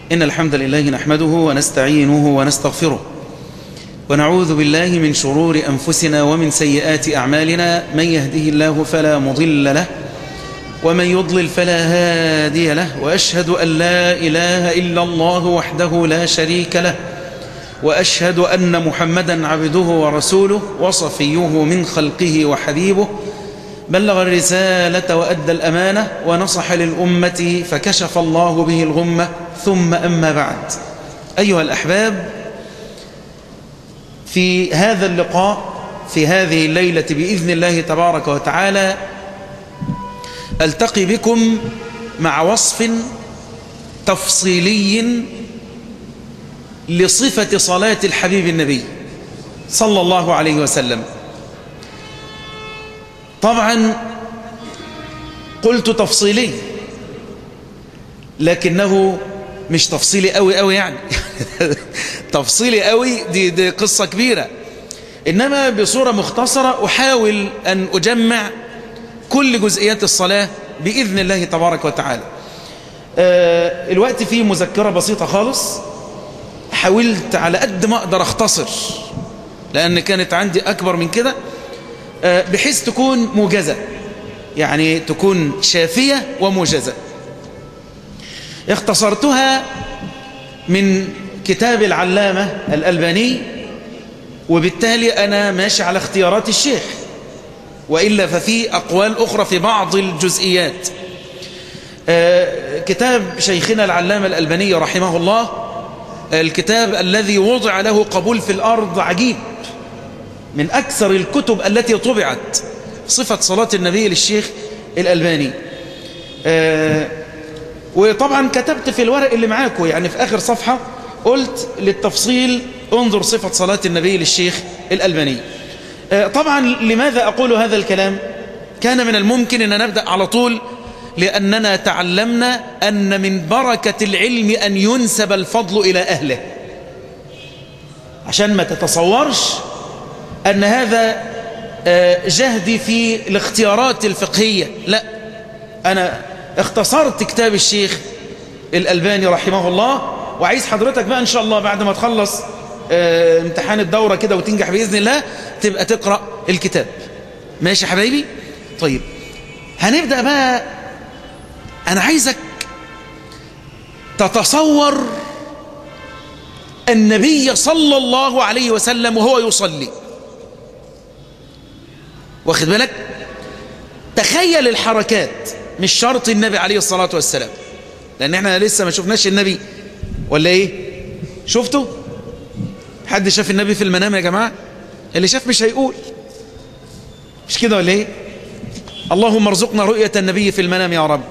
إن الحمد لله نحمده ونستعينه ونستغفره ونعوذ بالله من شرور أنفسنا ومن سيئات أعمالنا من يهده الله فلا مضل له ومن يضلل فلا هادي له وأشهد أن لا إله إلا الله وحده لا شريك له وأشهد أن محمدا عبده ورسوله وصفيه من خلقه وحبيبه بلغ الرسالة وأدى الأمانة ونصح للأمة فكشف الله به الغمة ثم أما بعد أيها الأحباب في هذا اللقاء في هذه الليلة بإذن الله تبارك وتعالى ألتقي بكم مع وصف تفصيلي لصفة صلاة الحبيب النبي صلى الله عليه وسلم طبعا قلت تفصيلي لكنه مش تفصيلي قوي قوي يعني تفصيلي قوي دي, دي قصة كبيرة إنما بصورة مختصرة أحاول أن أجمع كل جزئيات الصلاة بإذن الله تبارك وتعالى آه الوقت فيه مذكرة بسيطة خالص حاولت على قد ما أقدر أختصر لأن كانت عندي أكبر من كده آه بحيث تكون موجزة يعني تكون شافية وموجزة اختصرتها من كتاب العلامة الألباني وبالتالي أنا ماشي على اختيارات الشيخ وإلا ففي أقوال أخرى في بعض الجزئيات آه كتاب شيخنا العلامة الألباني رحمه الله الكتاب الذي وضع له قبول في الأرض عجيب من أكثر الكتب التي طبعت صفة صلاة النبي للشيخ الألباني آه وطبعا كتبت في الورق اللي معاكم يعني في آخر صفحة قلت للتفصيل انظر صفة صلاة النبي للشيخ الألباني آه طبعا لماذا أقول هذا الكلام كان من الممكن أن نبدأ على طول لأننا تعلمنا أن من بركة العلم أن ينسب الفضل إلى أهله عشان ما تتصورش أن هذا جهدي في الاختيارات الفقهية لا أنا اختصرت كتاب الشيخ الألباني رحمه الله وعايز حضرتك بقى إن شاء الله بعد ما تخلص امتحان الدورة كده وتنجح بإذن الله تبقى تقرأ الكتاب ماشي يا حبايبي طيب هنبدأ بقى أنا عايزك تتصور النبي صلى الله عليه وسلم وهو يصلي واخد بالك تخيل الحركات مش شرط النبي عليه الصلاة والسلام لأن احنا لسه ما شفناش النبي ولا ايه شفته حد شاف النبي في المنام يا جماعة اللي شاف مش هيقول مش كده ولا ايه اللهم ارزقنا رؤية النبي في المنام يا رب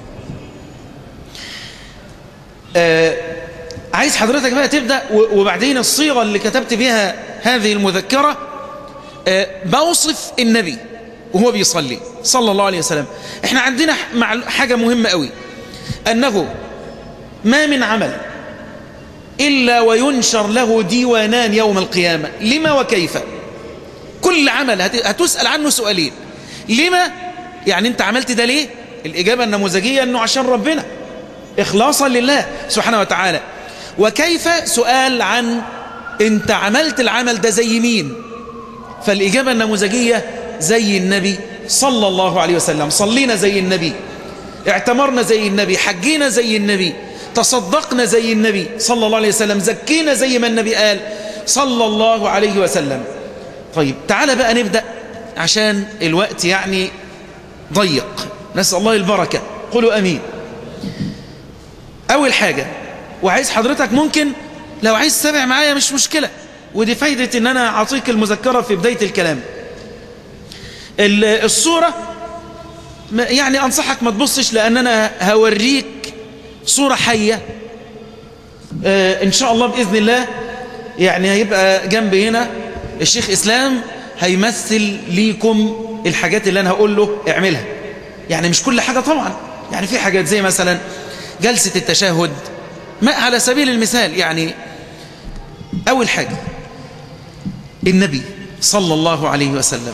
آه عايز حضرتك بقى تبدأ وبعدين الصيغة اللي كتبت بها هذه المذكرة آه بوصف النبي وهو بيصلي صلى الله عليه وسلم احنا عندنا حاجة مهمة قوي أنه ما من عمل إلا وينشر له ديوانان يوم القيامة لما وكيف كل عمل هتسأل عنه سؤالين لما يعني انت عملت ده ليه الإجابة النموذجية أنه عشان ربنا إخلاصا لله سبحانه وتعالى وكيف سؤال عن انت عملت العمل ده زي مين فالإجابة النموذجية زي النبي صلى الله عليه وسلم صلينا زي النبي اعتمرنا زي النبي حجينا زي النبي تصدقنا زي النبي صلى الله عليه وسلم زكينا زي ما النبي قال صلى الله عليه وسلم طيب تعال بقى نبدأ عشان الوقت يعني ضيق نسأل الله البركة قولوا أمين أول حاجة وعايز حضرتك ممكن لو عايز تتابع معايا مش مشكلة ودي فايدة ان انا اعطيك المذكرة في بداية الكلام الصورة يعني انصحك ما تبصش لان انا هوريك صورة حية اه ان شاء الله بإذن الله يعني هيبقى جنبي هنا الشيخ اسلام هيمثل ليكم الحاجات اللي انا هقول له اعملها يعني مش كل حاجة طبعا يعني في حاجات زي مثلا جلسة التشهد ما على سبيل المثال يعني أول حاجة النبي صلى الله عليه وسلم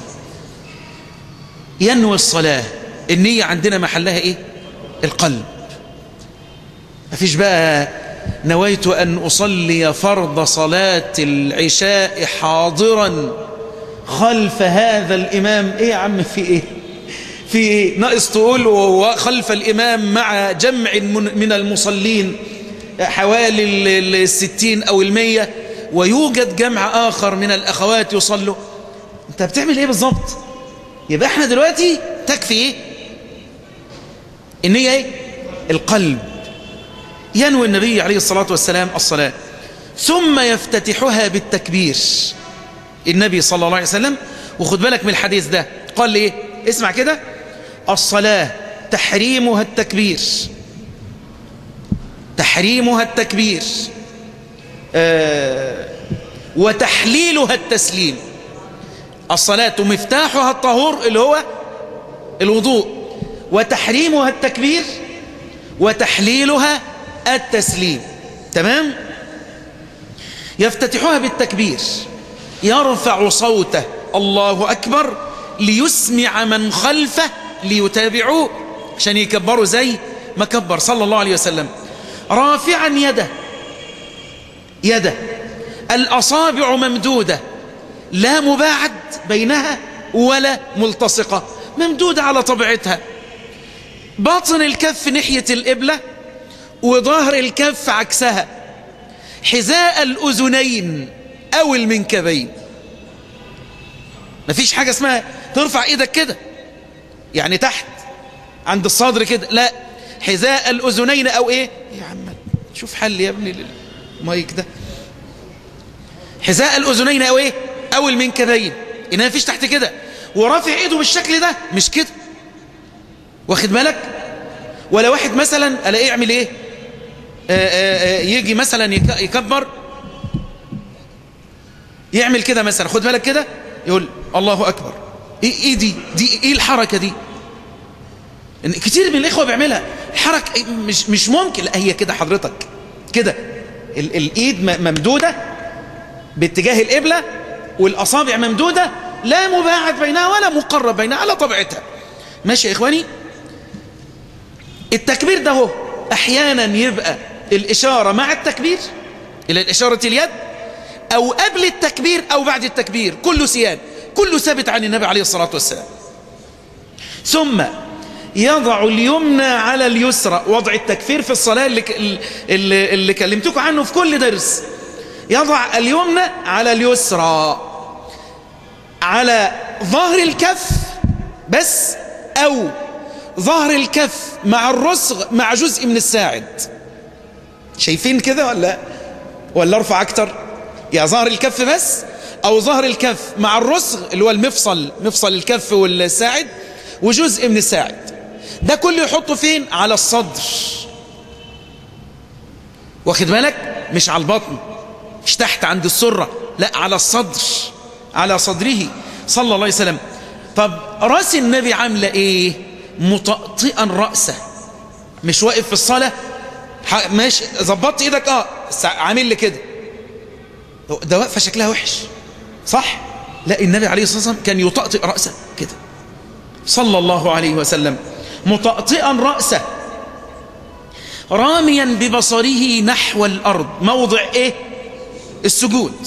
ينوي الصلاة النية عندنا محلها إيه القلب مفيش بقى نويت أن أصلي فرض صلاة العشاء حاضرا خلف هذا الإمام إيه يا عم في إيه في إيه ناقص تقول وخلف الإمام مع جمع من المصلين حوالي الستين أو المية ويوجد جمع آخر من الأخوات يصلوا أنت بتعمل إيه بالضبط يبقى احنا دلوقتي تكفي إيه النية إيه القلب ينوي النبي عليه الصلاة والسلام الصلاة ثم يفتتحها بالتكبير النبي صلى الله عليه وسلم وخد بالك من الحديث ده قال لي إيه اسمع كده الصلاة تحريمها التكبير تحريمها التكبير آه وتحليلها التسليم الصلاة مفتاحها الطهور اللي هو الوضوء وتحريمها التكبير وتحليلها التسليم تمام يفتتحها بالتكبير يرفع صوته الله أكبر ليسمع من خلفه ليتابعوه عشان يكبروا زي ما كبر صلى الله عليه وسلم رافعا يده يده الأصابع ممدودة لا مباعد بينها ولا ملتصقة ممدودة على طبيعتها باطن الكف ناحية القبلة وظهر الكف عكسها حذاء الأذنين أو المنكبين مفيش حاجة اسمها ترفع ايدك كده يعني تحت عند الصدر كده لا حذاء الأذنين أو ايه يا عم شوف حل يا ابني المايك ده حذاء الأذنين أو ايه أو المنكبين إنها مفيش تحت كده ورافع ايده بالشكل ده مش كده واخد بالك ولا واحد مثلا الاقيه يعمل ايه آآ آآ يجي مثلا يكبر يعمل كده مثلا خد بالك كده يقول الله أكبر ايه, إيه دي دي ايه الحركة دي إن كتير من الإخوة بيعملها الحركة مش, مش ممكن لا هي كده حضرتك كده ال الإيد ممدودة باتجاه القبلة والأصابع ممدودة لا مباعد بينها ولا مقرب بينها على طبيعتها ماشي يا إخواني التكبير ده هو أحيانا يبقى الإشارة مع التكبير إلى الإشارة اليد أو قبل التكبير أو بعد التكبير كله سيان كله ثابت عن النبي عليه الصلاة والسلام ثم يضع اليمنى على اليسرى وضع التكفير في الصلاة اللي, اللي, اللي كلمتكم عنه في كل درس يضع اليمنى على اليسرى على ظهر الكف بس أو ظهر الكف مع الرسغ مع جزء من الساعد شايفين كده ولا ولا ارفع اكتر يا ظهر الكف بس او ظهر الكف مع الرسغ اللي هو المفصل مفصل الكف والساعد وجزء من الساعد ده كله يحطه فين على الصدر واخد بالك مش على البطن مش تحت عند السرة لا على الصدر على صدره صلى الله عليه وسلم طب راس النبي عاملة ايه مطأطئا رأسه مش واقف في الصلاة ماشي ظبطت ايدك اه عامل لي كده ده واقفة شكلها وحش صح لا النبي عليه الصلاة والسلام كان يطأطئ رأسه كده صلى الله عليه وسلم مطأطئا رأسه راميا ببصره نحو الأرض موضع ايه السجود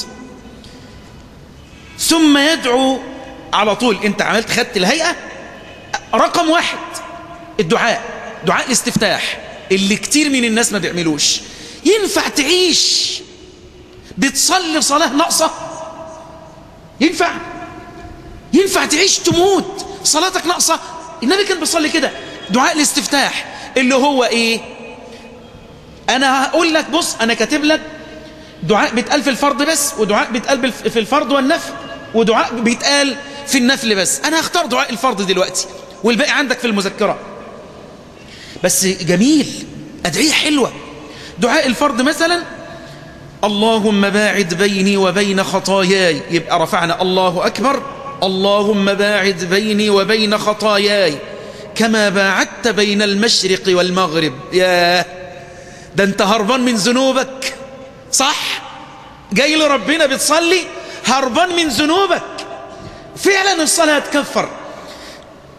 ثم يدعو على طول انت عملت خدت الهيئة رقم واحد الدعاء دعاء الاستفتاح اللي كتير من الناس ما بيعملوش ينفع تعيش بتصلي صلاة ناقصة ينفع ينفع تعيش تموت صلاتك ناقصة النبي كان بيصلي كده دعاء الاستفتاح اللي هو ايه انا هقول لك بص انا كاتب لك دعاء بيتقال في الفرض بس ودعاء بيتقال في الفرض والنفل ودعاء بيتقال في النفل بس انا هختار دعاء الفرض دلوقتي والباقي عندك في المذكرة بس جميل أدعية حلوة دعاء الفرض مثلا اللهم باعد بيني وبين خطاياي يبقى رفعنا الله أكبر اللهم باعد بيني وبين خطاياي كما باعدت بين المشرق والمغرب يا ده انت هربان من ذنوبك صح جاي لربنا بتصلي هربان من ذنوبك فعلا الصلاة تكفر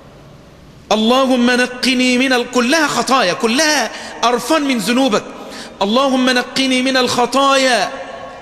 اللهم نقني من ال... كلها خطايا كلها أرفان من ذنوبك اللهم نقني من الخطايا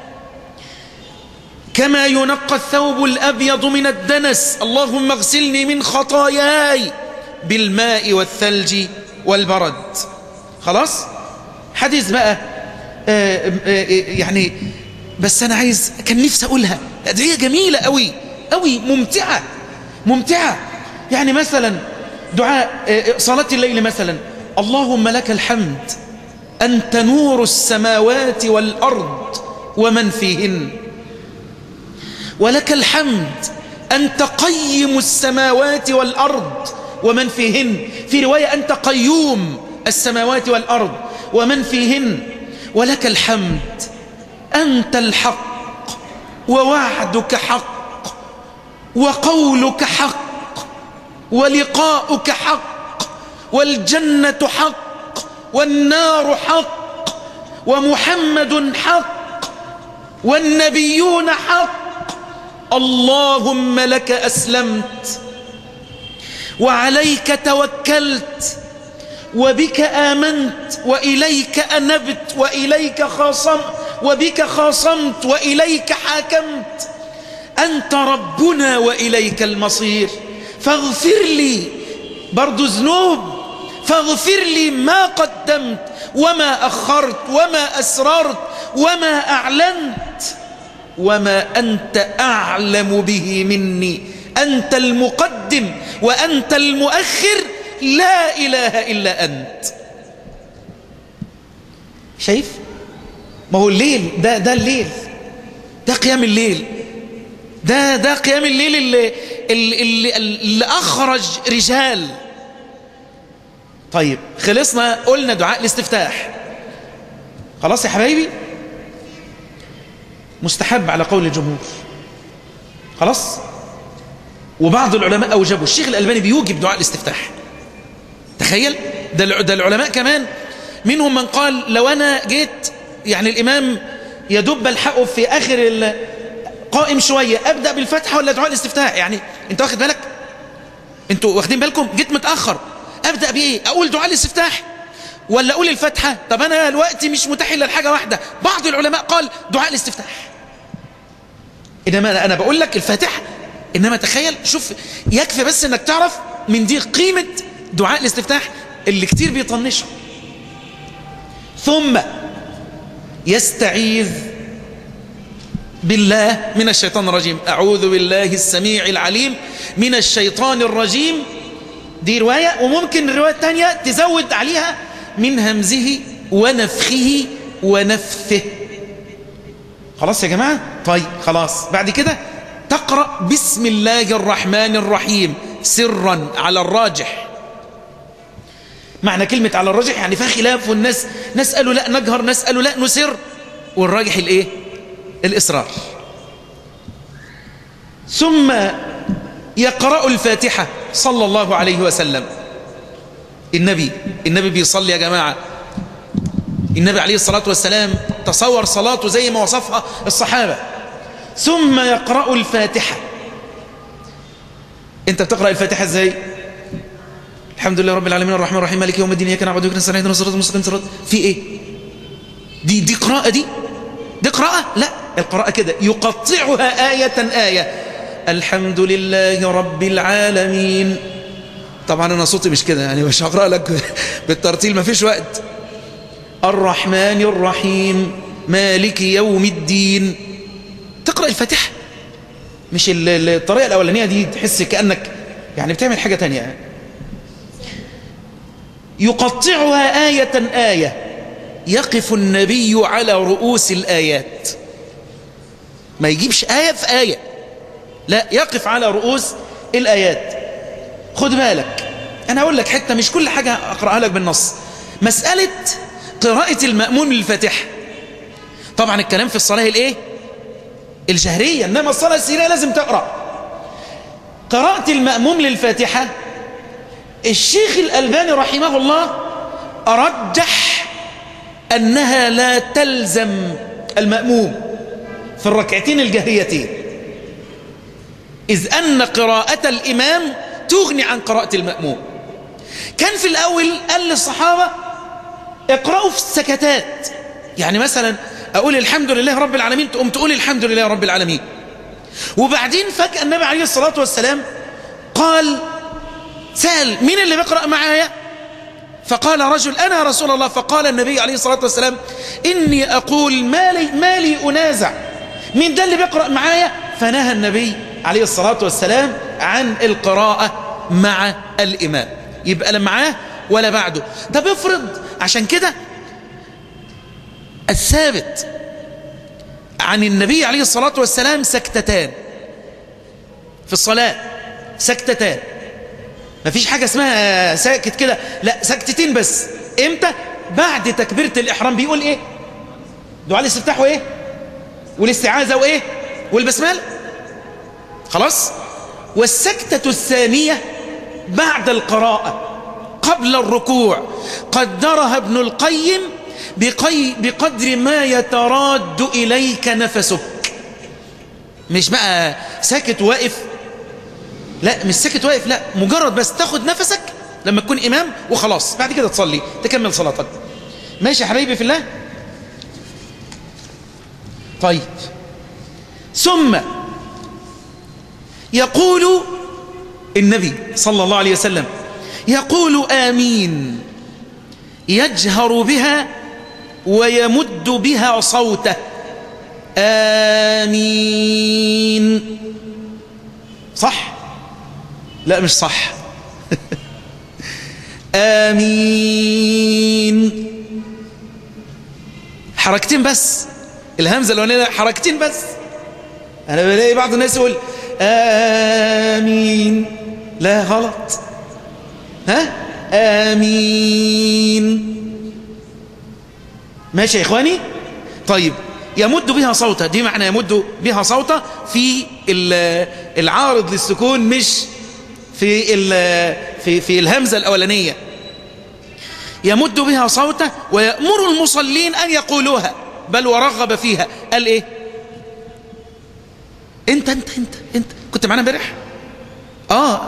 كما ينقى الثوب الأبيض من الدنس اللهم اغسلني من خطاياي بالماء والثلج والبرد خلاص حديث بقى آآ آآ يعني بس أنا عايز كان نفسي أقولها أدعية جميلة أوي أوي ممتعة ممتعة يعني مثلا دعاء صلاة الليل مثلا اللهم لك الحمد أنت نور السماوات والأرض ومن فيهن ولك الحمد أنت قيم السماوات والأرض ومن فيهن في رواية أنت قيوم السماوات والأرض ومن فيهن ولك الحمد أنت الحق ووعدك حق وقولك حق ولقاؤك حق والجنة حق والنار حق ومحمد حق والنبيون حق اللهم لك أسلمت وعليك توكلت وبك آمنت وإليك أنبت وإليك خاصمت وبك خاصمت وإليك حاكمت أنت ربنا وإليك المصير فاغفر لي برضو ذنوب فاغفر لي ما قدمت وما أخرت وما أسررت وما أعلنت وما أنت أعلم به مني أنت المقدم وأنت المؤخر لا إله إلا أنت شايف ما هو الليل ده ده الليل ده قيام الليل ده ده قيام الليل اللي, اللي, اللي, اللي أخرج رجال طيب خلصنا قلنا دعاء الاستفتاح خلاص يا حبايبي مستحب على قول الجمهور خلاص وبعض العلماء أوجبوا الشيخ الألباني بيوجب دعاء الاستفتاح تخيل ده, ده العلماء كمان منهم من قال لو أنا جيت يعني الإمام يدب الحق في آخر قائم شوية أبدأ بالفتحة ولا دعاء الاستفتاح يعني أنت واخد بالك أنتوا واخدين بالكم جيت متأخر أبدأ بإيه أقول دعاء الاستفتاح ولا أقول الفتحة طب أنا الوقت مش متاح إلا الحاجة واحدة بعض العلماء قال دعاء الاستفتاح إنما أنا بقول لك الفاتحة إنما تخيل شوف يكفي بس إنك تعرف من دي قيمة دعاء الاستفتاح اللي كتير بيطنشه ثم يستعيذ بالله من الشيطان الرجيم أعوذ بالله السميع العليم من الشيطان الرجيم دي رواية وممكن الرواية الثانية تزود عليها من همزه ونفخه ونفثه خلاص يا جماعة طيب خلاص بعد كده تقرأ بسم الله الرحمن الرحيم سرا على الراجح معنى كلمة على الراجح يعني فيها خلاف والناس ناس قالوا لا نجهر ناس قالوا لا نسر والراجح الايه الإصرار ثم يقرأ الفاتحة صلى الله عليه وسلم النبي النبي بيصلي يا جماعة النبي عليه الصلاة والسلام تصور صلاته زي ما وصفها الصحابة ثم يقرأ الفاتحة انت بتقرأ الفاتحة ازاي الحمد لله رب العالمين الرحمن الرحيم مالك يوم الدين اياك نعبد واياك نستعين اهدنا الصراط المستقيم صراط في ايه دي دي قراءة دي دي قراءة لا القراءة كده يقطعها آية آية الحمد لله رب العالمين طبعا أنا صوتي مش كده يعني مش هقرأ لك بالترتيل ما فيش وقت الرحمن الرحيم مالك يوم الدين تقرأ الفاتحة مش الطريقة الأولانية دي تحس كأنك يعني بتعمل حاجة تانية يقطعها آية آية يقف النبي على رؤوس الآيات ما يجيبش آية في آية لا يقف على رؤوس الآيات خد بالك أنا أقول لك حتة مش كل حاجة أقرأها لك بالنص مسألة قراءة المأمون للفاتحة طبعا الكلام في الصلاة الإيه الجهرية إنما الصلاة السرية لازم تقرأ قراءة المأموم للفاتحة الشيخ الألباني رحمه الله أرجح أنها لا تلزم المأموم في الركعتين الجهريتين إذ أن قراءة الإمام تغني عن قراءة المأموم كان في الأول قال للصحابة اقرأوا في السكتات يعني مثلا أقول الحمد لله رب العالمين تقوم تقول الحمد لله رب العالمين وبعدين فجأة النبي عليه الصلاة والسلام قال سأل مين اللي بيقرأ معايا فقال رجل أنا رسول الله فقال النبي عليه الصلاة والسلام إني أقول ما لي, ما لي أنازع مين ده اللي بيقرأ معايا فنهى النبي عليه الصلاة والسلام عن القراءة مع الإمام يبقى لا معاه ولا بعده ده بيفرض عشان كده الثابت عن النبي عليه الصلاة والسلام سكتتان في الصلاة سكتتان مفيش حاجة اسمها ساكت كده لا سكتتين بس امتى بعد تكبيرة الإحرام بيقول ايه دعاء الاستفتاح وايه والاستعاذة وايه والبسملة خلاص والسكتة الثانية بعد القراءة قبل الركوع قدرها ابن القيم بقي بقدر ما يتراد إليك نفسك مش بقى ساكت واقف لا مش ساكت واقف لا مجرد بس تاخد نفسك لما تكون إمام وخلاص بعد كده تصلي تكمل صلاتك ماشي يا حبيبي في الله طيب ثم يقول النبي صلى الله عليه وسلم يقول آمين يجهر بها ويمد بها صوته آمين صح لا مش صح آمين حركتين بس الهمزة الأولانية حركتين بس أنا بلاقي بعض الناس يقول آمين لا غلط ها آمين ماشي يا إخواني طيب يمد بها صوتا دي معنى يمد بها صوتا في العارض للسكون مش في في في الهمزة الأولانية يمد بها صوته ويأمر المصلين أن يقولوها بل ورغب فيها قال إيه انت انت انت انت كنت معانا امبارح اه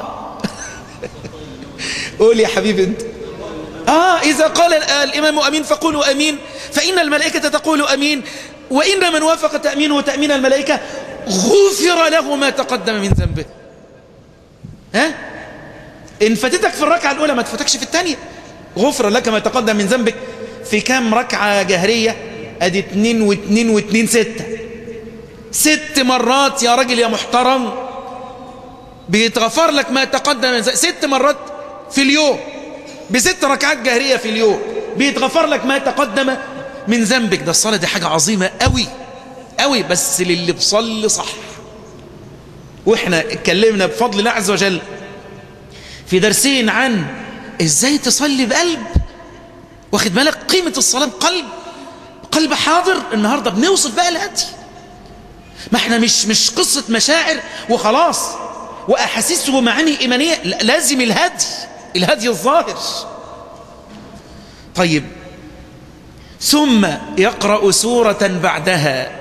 قول يا حبيبي انت اه اذا قال الامام امين فقولوا امين فان الملائكه تقول امين وان من وافق تامينه تامين الملائكه غفر له ما تقدم من ذنبه ها ان فاتتك في الركعه الاولى ما تفوتكش في الثانيه غفر لك ما تقدم من ذنبك في كام ركعه جهريه ادي اتنين واتنين واتنين سته ست مرات يا راجل يا محترم بيتغفر لك ما تقدم من ست مرات في اليوم بست ركعات جهرية في اليوم بيتغفر لك ما تقدم من ذنبك ده الصلاة دي حاجة عظيمة قوي قوي بس للي بصلي صح واحنا اتكلمنا بفضل الله عز وجل في درسين عن ازاي تصلي بقلب واخد بالك قيمة الصلاة بقلب قلب حاضر النهاردة بنوصف بقى الهدي ما احنا مش مش قصة مشاعر وخلاص وأحاسيس ومعاني إيمانية لازم الهدي الهدي الظاهر طيب ثم يقرأ سورة بعدها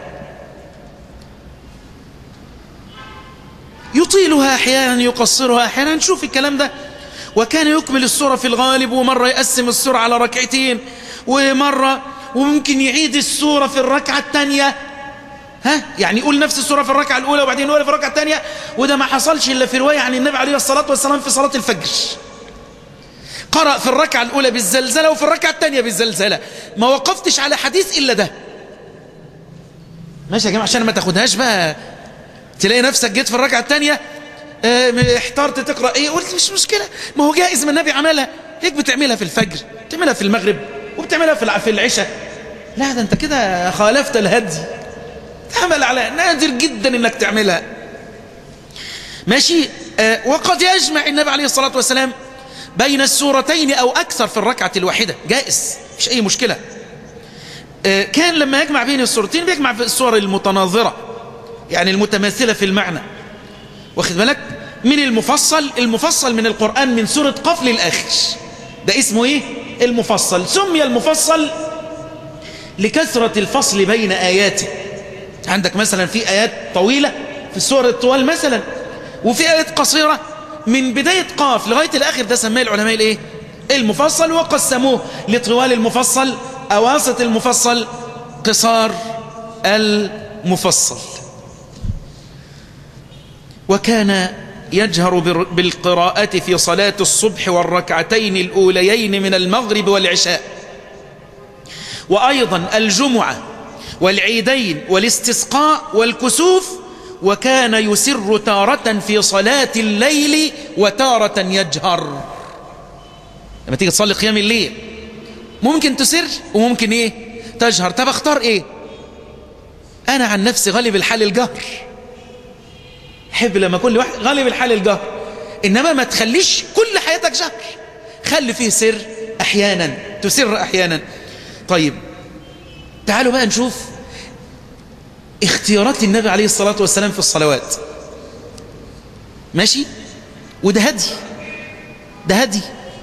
يطيلها أحيانا يقصرها أحيانا نشوف الكلام ده وكان يكمل السورة في الغالب ومرة يقسم السورة على ركعتين ومرة وممكن يعيد السورة في الركعة الثانية ها يعني يقول نفس السورة في الركعة الأولى وبعدين يقولها في الركعة الثانية وده ما حصلش إلا في رواية عن النبي عليه الصلاة والسلام في صلاة الفجر قرأ في الركعة الأولى بالزلزلة وفي الركعة الثانية بالزلزلة ما وقفتش على حديث إلا ده ماشي يا جماعة عشان ما تاخدهاش بقى تلاقي نفسك جيت في الركعة الثانية اه احترت تقرأ ايه قلت مش مشكلة ما هو جائز ما النبي عملها هيك بتعملها في الفجر بتعملها في المغرب وبتعملها في في العشاء لا ده انت كده خالفت الهدي تعمل على نادر جدا انك تعملها ماشي اه وقد يجمع النبي عليه الصلاة والسلام بين السورتين او اكثر في الركعة الواحدة جائز مش اي مشكلة اه كان لما يجمع بين السورتين بيجمع في السور المتناظرة يعني المتماثلة في المعنى واخد بالك من المفصل المفصل من القرآن من سورة قف للآخر ده اسمه ايه المفصل سمي المفصل لكثرة الفصل بين آياته عندك مثلا في آيات طويلة في السور الطوال مثلا وفي آيات قصيرة من بداية قاف لغاية الآخر ده سماه العلماء الايه المفصل وقسموه لطوال المفصل أواسط المفصل قصار المفصل وكان يجهر بالقراءة في صلاة الصبح والركعتين الأوليين من المغرب والعشاء وأيضا الجمعة والعيدين والاستسقاء والكسوف وكان يسر تارة في صلاة الليل وتارة يجهر لما تيجي تصلي قيام الليل ممكن تسر وممكن ايه تجهر طب اختار ايه انا عن نفسي غالب الحال الجهر حب لما كل واحد غالب الحال الجهر انما ما تخليش كل حياتك جهر خلي فيه سر احيانا تسر احيانا طيب تعالوا بقى نشوف اختيارات النبي عليه الصلاة والسلام في الصلوات ماشي وده هدي ده هدي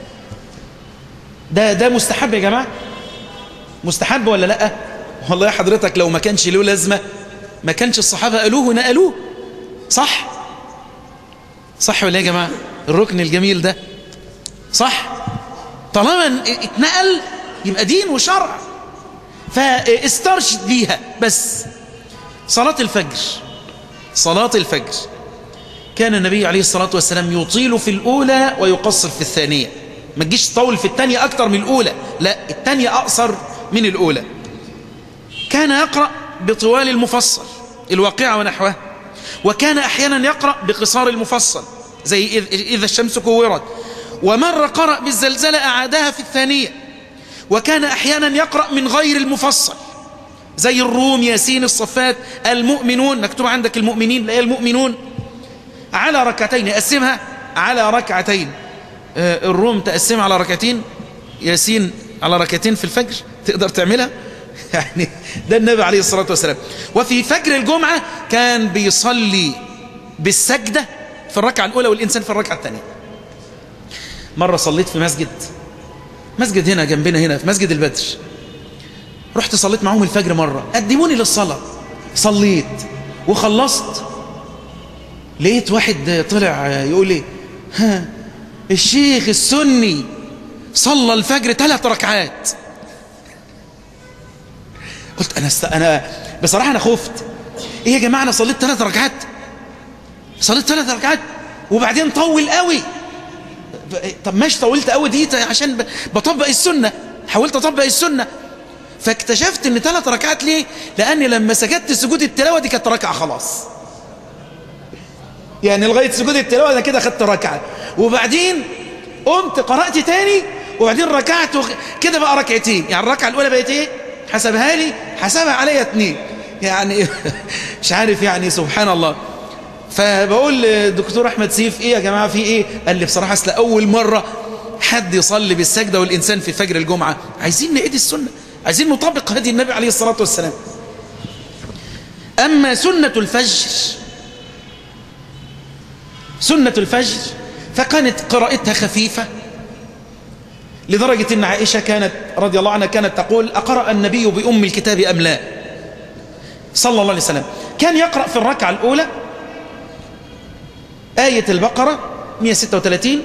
ده ده مستحب يا جماعة مستحب ولا لا والله يا حضرتك لو ما كانش له لازمة ما كانش الصحابة قالوه ونقلوه صح صح ولا يا جماعة الركن الجميل ده صح طالما اتنقل يبقى دين وشرع فاسترشد بيها بس صلاة الفجر صلاة الفجر كان النبي عليه الصلاة والسلام يطيل في الأولى ويقصر في الثانية ما تجيش تطول في الثانية أكتر من الأولى لا الثانية أقصر من الأولى كان يقرأ بطوال المفصل الواقعة ونحوها وكان أحيانا يقرأ بقصار المفصل زي إذا الشمس كورت ومرة قرأ بالزلزلة أعادها في الثانية وكان أحيانا يقرأ من غير المفصل زي الروم ياسين الصفات المؤمنون مكتوب عندك المؤمنين لا هي المؤمنون على ركعتين يقسمها على ركعتين الروم تقسمها على ركعتين ياسين على ركعتين في الفجر تقدر تعملها يعني ده النبي عليه الصلاة والسلام وفي فجر الجمعة كان بيصلي بالسجدة في الركعة الأولى والإنسان في الركعة الثانية مرة صليت في مسجد مسجد هنا جنبنا هنا في مسجد البدر رحت صليت معهم الفجر مرة قدموني للصلاة صليت وخلصت لقيت واحد طلع يقول لي ها الشيخ السني صلى الفجر ثلاث ركعات قلت أنا, است... أنا بصراحة أنا خفت إيه يا جماعة أنا صليت ثلاث ركعات صليت ثلاث ركعات وبعدين طول قوي طب ماشي طولت قوي دي عشان بطبق السنة حاولت أطبق السنة فاكتشفت ان ثلاث ركعات ليه لان لما سجدت سجود التلاوه دي كانت ركعه خلاص يعني لغايه سجود التلاوه ده كده خدت ركعه وبعدين قمت قرات تاني وبعدين ركعت كده بقى ركعتين يعني الركعه الاولى بقت ايه حسبها لي حسبها عليا اتنين يعني مش عارف يعني سبحان الله فبقول للدكتور احمد سيف ايه يا جماعه في ايه قال لي بصراحه اصل اول مره حد يصلي بالسجده والانسان في فجر الجمعه عايزين نعيد السنه عايزين نطبق هدي النبي عليه الصلاة والسلام أما سنة الفجر سنة الفجر فكانت قراءتها خفيفة لدرجة أن عائشة كانت رضي الله عنها كانت تقول أقرأ النبي بأم الكتاب أم لا صلى الله عليه وسلم كان يقرأ في الركعة الأولى آية البقرة 136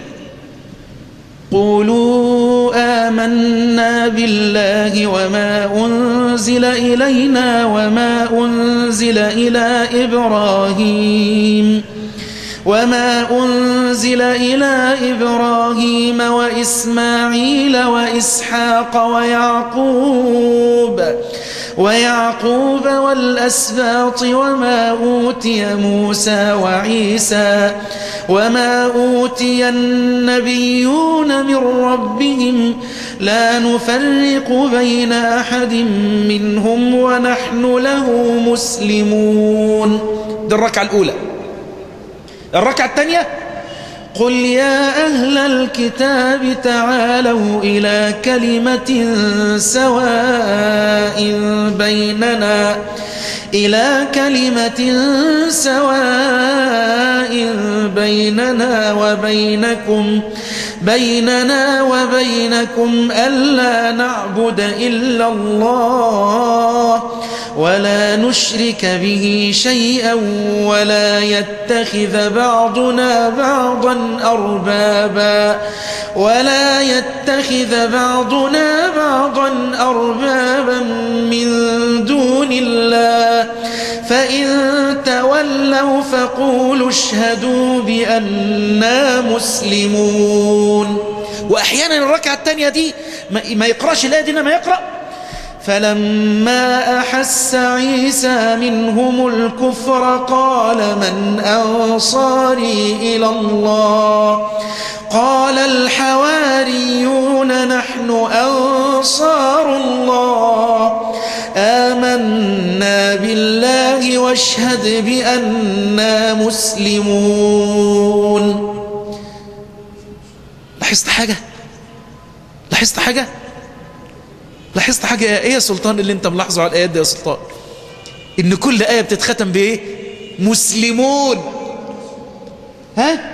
قولوا آمنا بالله وما أنزل إلينا وما أنزل إلى إبراهيم وما أنزل إلى إبراهيم وإسماعيل وإسحاق ويعقوب ويعقوب والأسباط وما أوتي موسى وعيسى وما أوتي النبيون من ربهم لا نفرق بين أحد منهم ونحن له مسلمون دي الركعة الأولى الركعة الثانية قل يا أهل الكتاب تعالوا إلى كلمة سواء بيننا إلى كلمة سواء بيننا وبينكم بيننا وبينكم ألا نعبد إلا الله ولا نشرك به شيئا ولا يتخذ بعضنا بعضا أربابا ولا يتخذ بعضنا بعضا أربابا من دون الله فإن تولوا فقولوا اشهدوا بأننا مسلمون وأحيانا الركعة الثانية دي ما يقرأش الآية دي ما يقرأ فلما أحس عيسى منهم الكفر قال من أنصاري إلى الله قال الحواريون نحن أنصار الله آمنا بالله واشهد بأننا مسلمون لاحظت حاجة لاحظت حاجة لاحظت حاجة ايه يا سلطان اللي انت ملاحظه على الايات دي يا سلطان ان كل آية بتتختم بايه مسلمون ها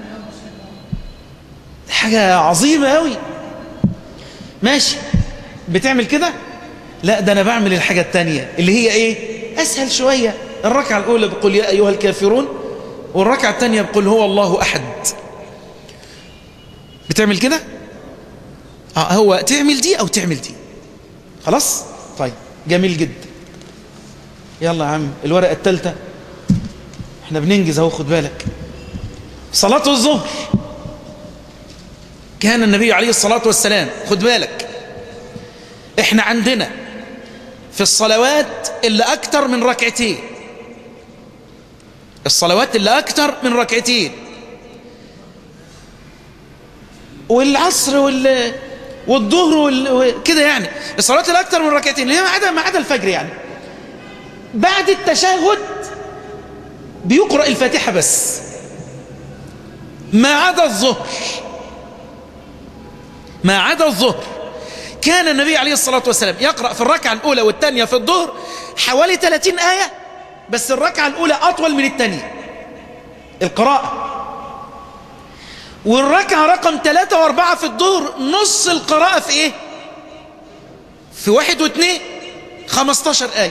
حاجة عظيمة قوي ماشي بتعمل كده لا ده انا بعمل الحاجة التانية اللي هي ايه اسهل شوية الركعة الاولى بقول يا ايها الكافرون والركعة التانية بقول هو الله احد بتعمل كده اه هو تعمل دي او تعمل دي خلاص طيب جميل جدا يلا يا عم الورقة التالتة احنا بننجز اهو خد بالك صلاة الظهر كان النبي عليه الصلاة والسلام خد بالك احنا عندنا في الصلوات اللي اكتر من ركعتين الصلوات اللي اكتر من ركعتين والعصر وال والظهر وال... كده يعني الصلوات اللي اكتر من ركعتين اللي هي ما عدا ما عدا الفجر يعني بعد التشهد بيقرأ الفاتحة بس ما عدا الظهر ما عدا الظهر كان النبي عليه الصلاة والسلام يقرأ في الركعة الأولى والثانية في الظهر حوالي 30 آية بس الركعة الأولى أطول من الثانية القراءة والركعة رقم 3 و4 في الظهر نص القراءة في إيه في واحد واثنين 15 آية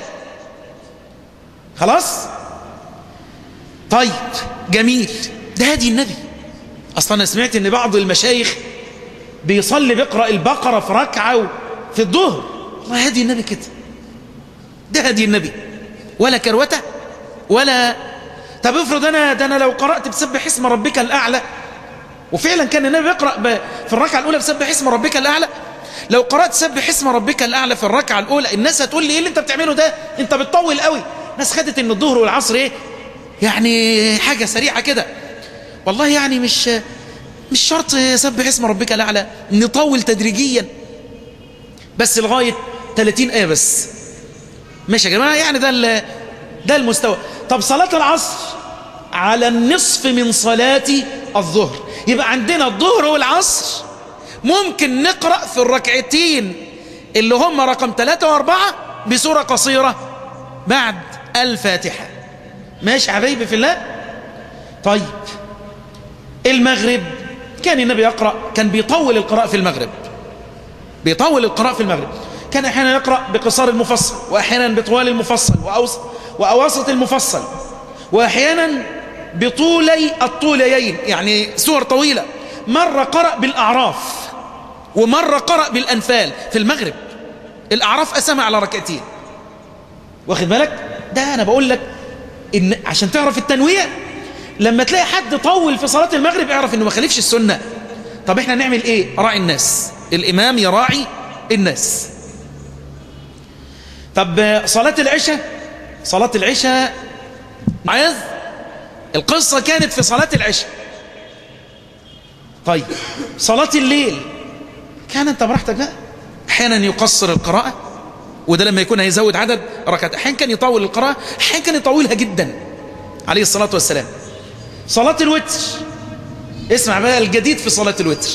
خلاص طيب جميل ده هدي النبي أصلا أنا سمعت أن بعض المشايخ بيصلي بيقرأ البقرة في ركعة في الظهر والله هدي النبي كده ده هدي النبي ولا كروته ولا طب افرض أنا ده أنا لو قرأت بسبح اسم ربك الأعلى وفعلا كان النبي يقرأ ب... في الركعة الأولى بسبح اسم ربك الأعلى لو قرأت سبح اسم ربك الأعلى في الركعة الأولى الناس هتقول لي إيه اللي أنت بتعمله ده أنت بتطول قوي ناس خدت إن الظهر والعصر إيه يعني حاجة سريعة كده والله يعني مش مش شرط سبح اسم ربك الأعلى نطول تدريجيا بس لغاية 30 آية بس ماشي يا جماعة يعني ده ده المستوى طب صلاة العصر على النصف من صلاة الظهر يبقى عندنا الظهر والعصر ممكن نقرأ في الركعتين اللي هم رقم ثلاثة واربعة بسورة قصيرة بعد الفاتحة ماشي حبايبي في الله طيب المغرب كان النبي يقرأ كان بيطول القراءة في المغرب بيطول القراءة في المغرب كان أحيانا يقرأ بقصار المفصل وأحيانا بطوال المفصل وأوسط, وأواسط المفصل وأحيانا بطولي الطوليين يعني سور طويلة مرة قرأ بالأعراف ومرة قرأ بالأنفال في المغرب الأعراف أسمى على ركعتين واخد بالك ده أنا بقول لك إن عشان تعرف التنويع لما تلاقي حد طول في صلاة المغرب اعرف إنه ما خالفش السنة طب إحنا نعمل إيه راعي الناس الإمام يراعي الناس طب صلاة العشاء صلاة العشاء معاذ القصة كانت في صلاة العشاء طيب صلاة الليل كان انت براحتك بقى احيانا يقصر القراءة وده لما يكون هيزود عدد ركعات احيانا كان يطول القراءة احيانا كان يطولها جدا عليه الصلاة والسلام صلاة الوتر اسمع بقى الجديد في صلاة الوتر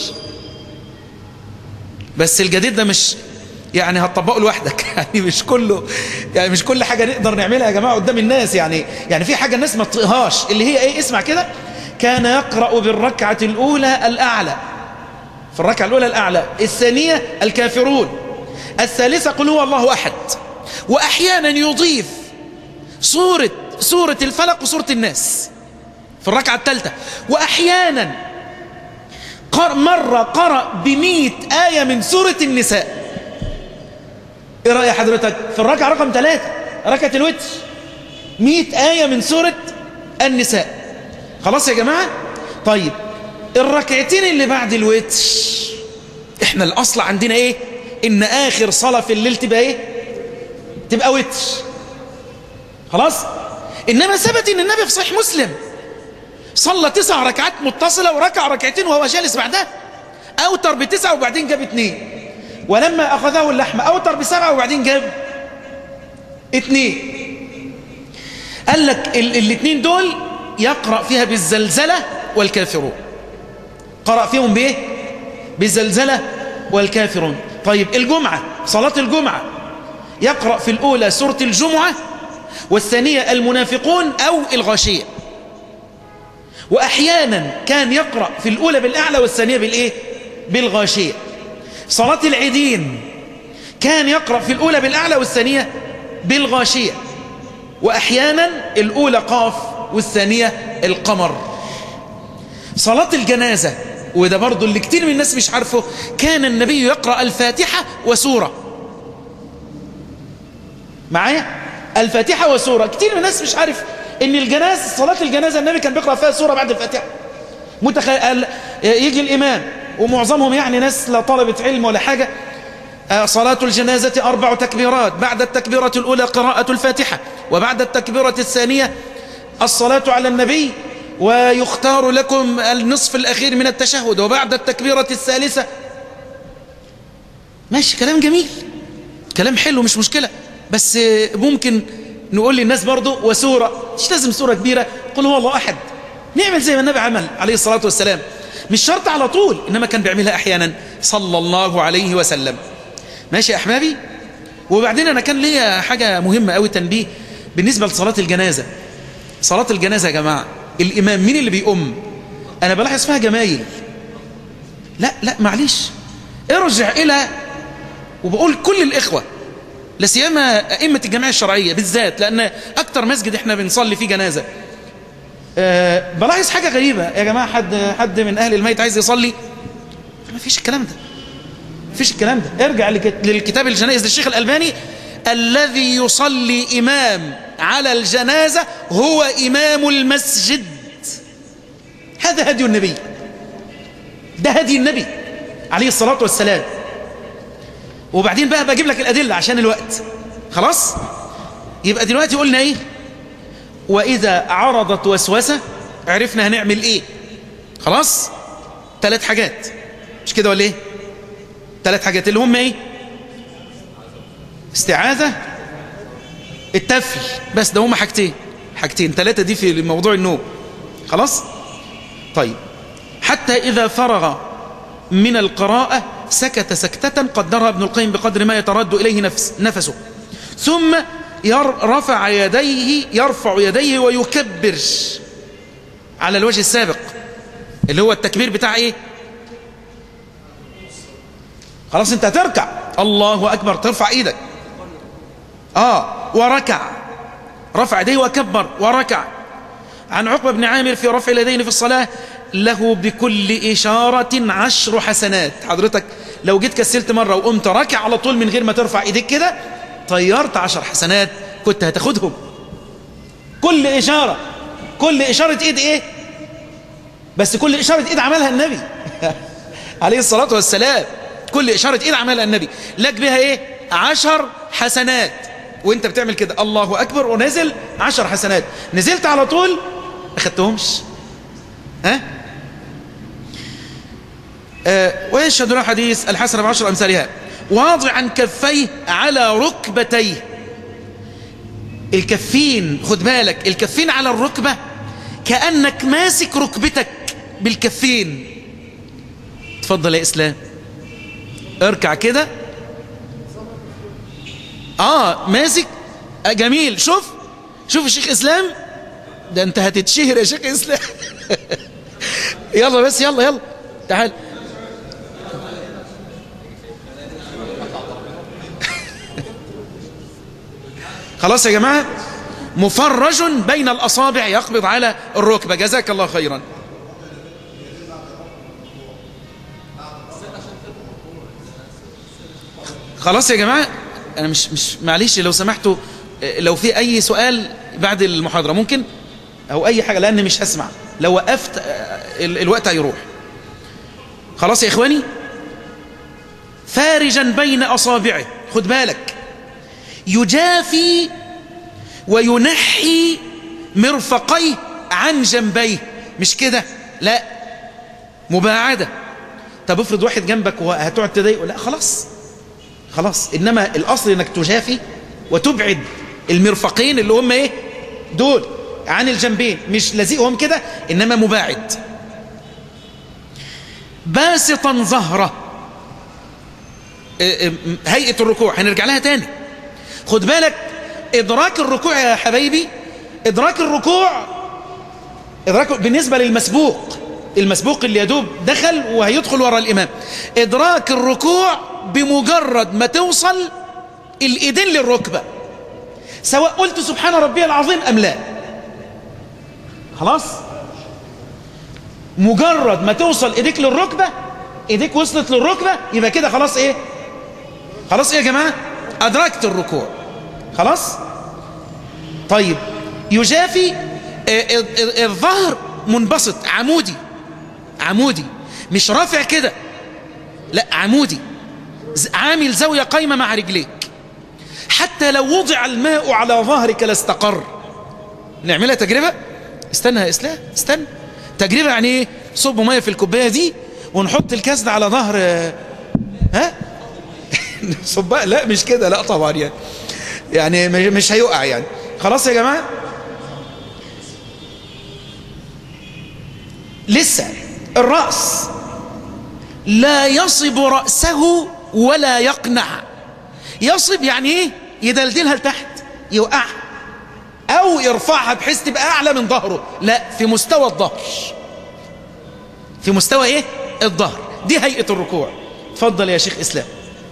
بس الجديد ده مش يعني هتطبقه لوحدك يعني مش كله يعني مش كل حاجة نقدر نعملها يا جماعة قدام الناس يعني يعني في حاجة الناس ما تطيقهاش اللي هي ايه اسمع كده كان يقرأ بالركعة الأولى الأعلى في الركعة الأولى الأعلى الثانية الكافرون الثالثة قل هو الله أحد وأحيانا يضيف سورة سورة الفلق وسورة الناس في الركعة الثالثة وأحيانا مرة قرأ بمئة آية من سورة النساء ايه رأي حضرتك في الركعة رقم ثلاثة ركعة الوتر مئة آية من سورة النساء خلاص يا جماعة طيب الركعتين اللي بعد الوتر احنا الأصل عندنا ايه ان آخر صلاة في الليل تبقى ايه تبقى وتر خلاص إنما ثبت ان النبي في صحيح مسلم صلى تسع ركعات متصلة وركع ركعتين وهو جالس بعدها أوتر بتسعة وبعدين جاب اتنين ولما أخذه اللحمة أوتر بسبعة وبعدين جاب اتنين قال لك ال الاتنين دول يقرأ فيها بالزلزلة والكافرون قرأ فيهم بإيه بالزلزلة والكافرون طيب الجمعة صلاة الجمعة يقرأ في الأولى سورة الجمعة والثانية المنافقون أو الغاشية وأحيانا كان يقرأ في الأولى بالأعلى والثانية بالإيه بالغاشية صلاة العيدين كان يقرأ في الأولى بالأعلى والثانية بالغاشية وأحيانا الأولى قاف والثانية القمر صلاة الجنازة وده برضو اللي كتير من الناس مش عارفه كان النبي يقرأ الفاتحة وسورة معايا الفاتحة وسورة كتير من الناس مش عارف ان الجنازة صلاة الجنازة النبي كان بيقرأ فيها سورة بعد الفاتحة متخيل يجي الإمام ومعظمهم يعني ناس لا طلبة علم ولا حاجة صلاة الجنازة أربع تكبيرات بعد التكبيرة الأولى قراءة الفاتحة وبعد التكبيرة الثانية الصلاة على النبي ويختار لكم النصف الأخير من التشهد وبعد التكبيرة الثالثة ماشي كلام جميل كلام حلو مش مشكلة بس ممكن نقول للناس برضو وسورة مش لازم سورة كبيرة قل هو الله أحد نعمل زي ما النبي عمل عليه الصلاة والسلام مش شرط على طول إنما كان بيعملها أحيانا صلى الله عليه وسلم ماشي يا أحبابي وبعدين أنا كان ليا حاجة مهمة أوي تنبيه بالنسبة لصلاة الجنازة صلاة الجنازة يا جماعة الإمام مين اللي بيقوم أنا بلاحظ فيها جمايل لا لا معلش ارجع إلى وبقول كل الإخوة لسيما أئمة الجماعة الشرعية بالذات لأن أكتر مسجد إحنا بنصلي فيه جنازة أه بلاحظ حاجة غريبة يا جماعة حد حد من أهل الميت عايز يصلي ما فيش الكلام ده ما فيش الكلام ده ارجع للكتاب الجنائز للشيخ الألباني الذي يصلي إمام على الجنازة هو إمام المسجد هذا هدي النبي ده هدي النبي عليه الصلاة والسلام وبعدين بقى بجيب لك الأدلة عشان الوقت خلاص يبقى دلوقتي قلنا ايه وإذا عرضت وسوسة عرفنا هنعمل ايه خلاص ثلاث حاجات مش كده ولا ايه ثلاث حاجات اللي هم ايه استعاذة التفل بس ده هم حاجتين حاجتين ثلاثة دي في موضوع النوم خلاص طيب حتى إذا فرغ من القراءة سكت سكتة قدرها ابن القيم بقدر ما يترد إليه نفس نفسه ثم رفع يديه يرفع يديه ويكبر على الوجه السابق اللي هو التكبير بتاع ايه خلاص انت هتركع الله أكبر ترفع ايدك اه وركع رفع يديه وكبر وركع عن عقبة بن عامر في رفع اليدين في الصلاة له بكل إشارة عشر حسنات حضرتك لو جيت كسلت مرة وقمت راكع على طول من غير ما ترفع ايديك كده طيرت عشر حسنات كنت هتاخدهم كل إشارة كل إشارة ايد ايه بس كل إشارة ايد عملها النبي عليه الصلاة والسلام كل إشارة ايد عملها النبي لك بها ايه عشر حسنات وانت بتعمل كده الله أكبر ونزل عشر حسنات نزلت على طول ما خدتهمش ها آه ويشهد له حديث الحسن بعشر أمثالها واضعا كفيه على ركبتيه الكفين خد بالك الكفين على الركبة كأنك ماسك ركبتك بالكفين تفضل يا إسلام اركع كده اه ماسك آه جميل شوف شوف الشيخ إسلام ده انت هتتشهر يا شيخ إسلام يلا بس يلا يلا تعال خلاص يا جماعة مفرج بين الأصابع يقبض على الركبة جزاك الله خيرا خلاص يا جماعة أنا مش مش معلش لو سمحتوا لو في أي سؤال بعد المحاضرة ممكن أو أي حاجة لأن مش هسمع لو وقفت الوقت هيروح خلاص يا إخواني فارجا بين أصابعه خد بالك يجافي وينحي مرفقيه عن جنبيه مش كده لا مباعدة طب افرض واحد جنبك وهتقعد تضايقه لا خلاص خلاص إنما الأصل إنك تجافي وتبعد المرفقين اللي هم إيه دول عن الجنبين مش لازقهم كده إنما مباعد باسطا ظهره هيئة الركوع هنرجع لها تاني خد بالك إدراك الركوع يا حبايبي إدراك الركوع إدراك بالنسبة للمسبوق المسبوق اللي يدوب دخل وهيدخل ورا الإمام إدراك الركوع بمجرد ما توصل الإيدين للركبة سواء قلت سبحان ربي العظيم أم لا خلاص مجرد ما توصل إيديك للركبة إيديك وصلت للركبة يبقى كده خلاص إيه خلاص إيه يا جماعة أدركت الركوع خلاص طيب يجافي الظهر منبسط عمودي عمودي مش رافع كده لا عمودي عامل زاوية قايمة مع رجليك حتى لو وضع الماء على ظهرك لاستقر نعملها تجربة استنى يا إسلام استنى تجربة يعني ايه صب مية في الكوباية دي ونحط الكاس ده على ظهر ها صباء لا مش كده لا طبعا يعني يعني مش هيقع يعني خلاص يا جماعة لسه الرأس لا يصب رأسه ولا يقنع يصب يعني ايه يدلدلها لتحت يوقعها او يرفعها بحيث تبقى اعلى من ظهره لا في مستوى الظهر في مستوى ايه الظهر دي هيئة الركوع اتفضل يا شيخ اسلام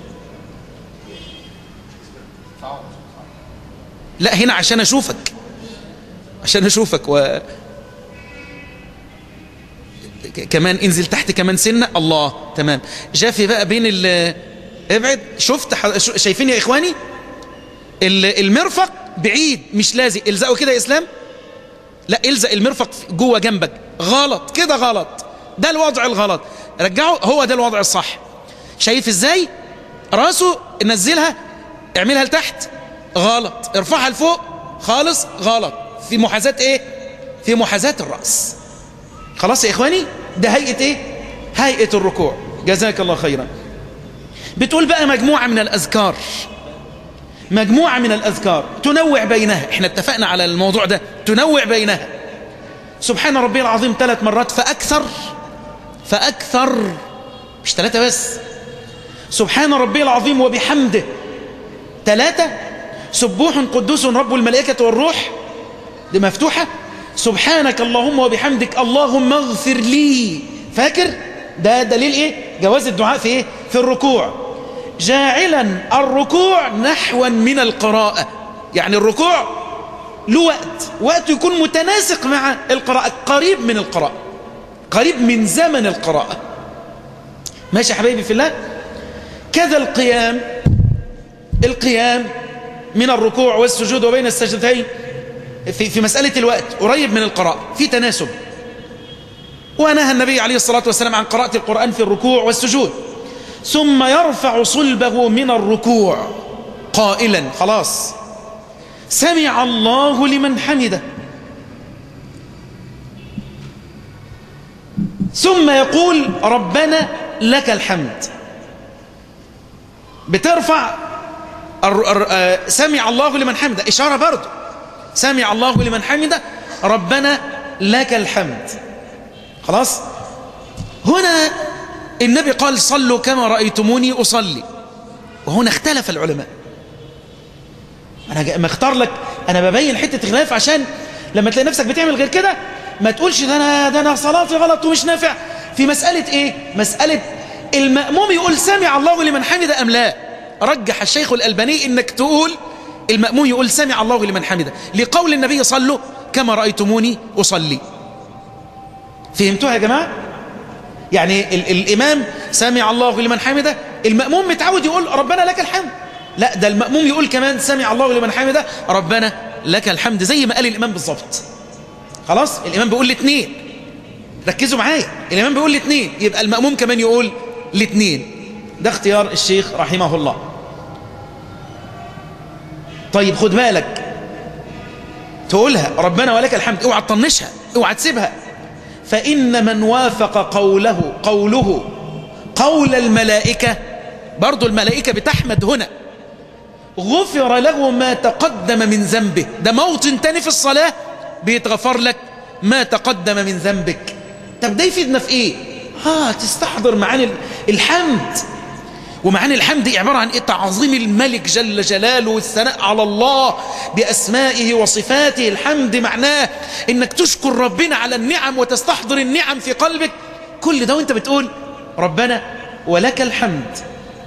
لا هنا عشان اشوفك عشان اشوفك و كمان انزل تحت كمان سنة الله تمام جافي بقى بين ال ابعد شفت ح... شايفين يا اخواني المرفق بعيد مش لازق الزقه كده يا اسلام لا الزق المرفق جوه جنبك غلط كده غلط ده الوضع الغلط رجعه هو ده الوضع الصح شايف ازاي راسه نزلها اعملها لتحت غلط ارفعها لفوق خالص غلط في محاذاة ايه في محاذاة الرأس خلاص يا اخواني ده هيئة ايه هيئة الركوع جزاك الله خيرا بتقول بقى مجموعة من الأذكار مجموعة من الأذكار تنوع بينها احنا اتفقنا على الموضوع ده تنوع بينها سبحان ربي العظيم ثلاث مرات فأكثر فأكثر مش ثلاثة بس سبحان ربي العظيم وبحمده ثلاثة سبوح قدوس رب الملائكة والروح دي مفتوحة سبحانك اللهم وبحمدك اللهم اغفر لي فاكر ده دليل ايه جواز الدعاء في ايه في الركوع جاعلا الركوع نحوا من القراءة يعني الركوع له وقت وقت يكون متناسق مع القراءة قريب من القراءة قريب من زمن القراءة ماشي يا حبايبي في الله كذا القيام القيام من الركوع والسجود وبين السجدتين في, في مسألة الوقت قريب من القراءة في تناسب ونهى النبي عليه الصلاة والسلام عن قراءة القرآن في الركوع والسجود ثم يرفع صلبه من الركوع قائلا خلاص سمع الله لمن حمده ثم يقول ربنا لك الحمد بترفع سمع الله لمن حمده إشارة برضه سمع الله لمن حمده ربنا لك الحمد خلاص هنا النبي قال صلوا كما رأيتموني أصلي وهنا اختلف العلماء أنا مختار لك أنا ببين حتة خلاف عشان لما تلاقي نفسك بتعمل غير كده ما تقولش ده أنا, ده أنا صلاتي غلط ومش نافع في مسألة إيه مسألة المأموم يقول سمع الله لمن حمد أم لا رجح الشيخ الألباني إنك تقول المأموم يقول سمع الله لمن حمده لقول النبي صلوا كما رأيتموني أصلي فهمتوها يا جماعة يعني ال الإمام سمع الله لمن حمده المأموم متعود يقول ربنا لك الحمد لا ده المأموم يقول كمان سمع الله لمن حمده ربنا لك الحمد زي ما قال الإمام بالظبط خلاص الإمام بيقول الاثنين ركزوا معايا الإمام بيقول الاثنين يبقى المأموم كمان يقول الاثنين ده اختيار الشيخ رحمه الله طيب خد بالك تقولها ربنا ولك الحمد اوعى تطنشها اوعى تسيبها فإن من وافق قوله قوله قول الملائكة برضو الملائكة بتحمد هنا غفر له ما تقدم من ذنبه ده موطن تاني في الصلاة بيتغفر لك ما تقدم من ذنبك طب ده يفيدنا في ايه ها تستحضر معاني الحمد ومعاني الحمد عبارة عن إيه تعظيم الملك جل جلاله والثناء على الله بأسمائه وصفاته الحمد معناه إنك تشكر ربنا على النعم وتستحضر النعم في قلبك كل ده وانت بتقول ربنا ولك الحمد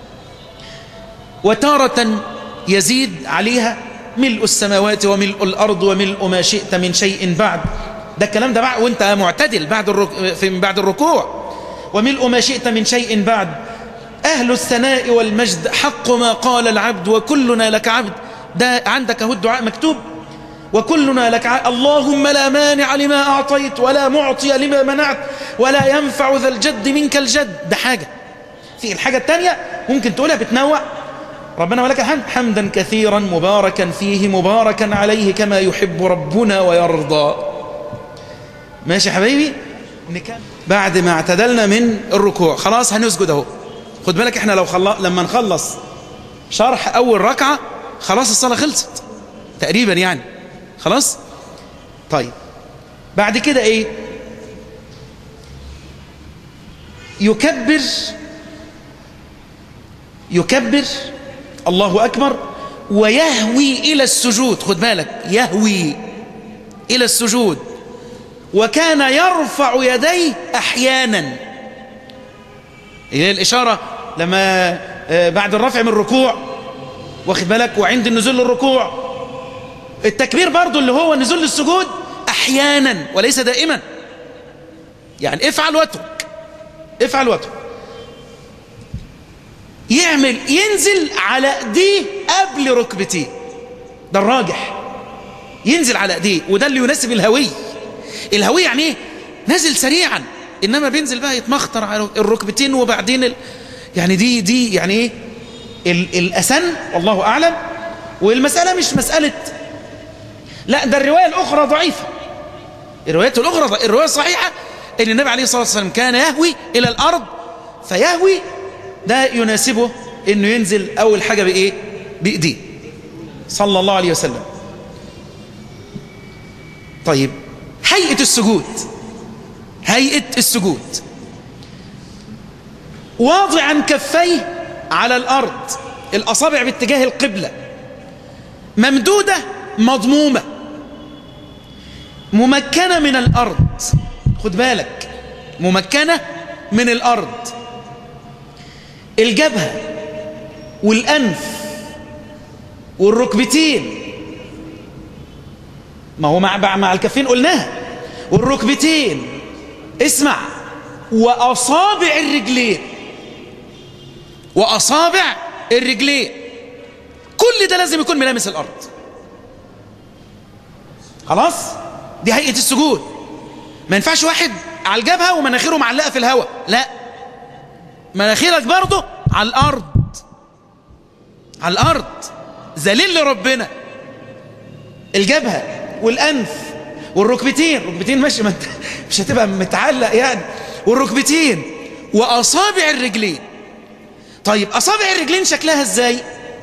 وتارة يزيد عليها ملء السماوات وملء الأرض وملء ما شئت من شيء بعد ده الكلام ده بعد وانت معتدل بعد الركوع, بعد الركوع وملء ما شئت من شيء بعد أهل الثناء والمجد حق ما قال العبد وكلنا لك عبد ده عندك اهو الدعاء مكتوب وكلنا لك عبد اللهم لا مانع لما أعطيت ولا معطي لما منعت ولا ينفع ذا الجد منك الجد ده حاجة في الحاجة الثانية ممكن تقولها بتنوع ربنا ولك الحمد حمدا كثيرا مباركا فيه مباركا عليه كما يحب ربنا ويرضى ماشي يا حبايبي بعد ما اعتدلنا من الركوع خلاص هنسجد اهو خد بالك احنا لو خل... لما نخلص شرح اول ركعة خلاص الصلاة خلصت تقريبا يعني خلاص طيب بعد كده ايه يكبر يكبر الله أكبر ويهوي إلى السجود خد بالك يهوي إلى السجود وكان يرفع يديه أحيانا هي الإشارة لما بعد الرفع من الركوع واخد بالك وعند النزول للركوع التكبير برضو اللي هو نزول للسجود أحيانا وليس دائما يعني افعل واترك افعل واترك يعمل ينزل على ايديه قبل ركبتيه ده الراجح ينزل على ايديه وده اللي يناسب الهوي الهوي يعني ايه نازل سريعا انما بينزل بقى يتمخطر على الركبتين وبعدين ال... يعني دي دي يعني ايه ال... الاسن والله اعلم والمساله مش مساله لا ده الروايه الاخرى ضعيفه الروايات الاخرى الروايه الصحيحه ان النبي عليه الصلاه والسلام كان يهوي الى الارض فيهوي ده يناسبه انه ينزل اول حاجة بايه بايديه صلى الله عليه وسلم طيب هيئة السجود هيئة السجود واضعا كفيه على الارض الاصابع باتجاه القبلة ممدودة مضمومة ممكنة من الارض خد بالك ممكنة من الارض الجبهة والأنف والركبتين ما هو مع, مع الكفين قلناها والركبتين اسمع وأصابع الرجلين وأصابع الرجلين كل ده لازم يكون ملامس الأرض خلاص دي هيئة السجود ما ينفعش واحد على الجبهة ومناخيره معلقة في الهواء لا مناخيرك برضه على الأرض على الأرض ذليل لربنا الجبهة والأنف والركبتين ركبتين ماشي مش هتبقى متعلق يعني والركبتين وأصابع الرجلين طيب أصابع الرجلين شكلها ازاي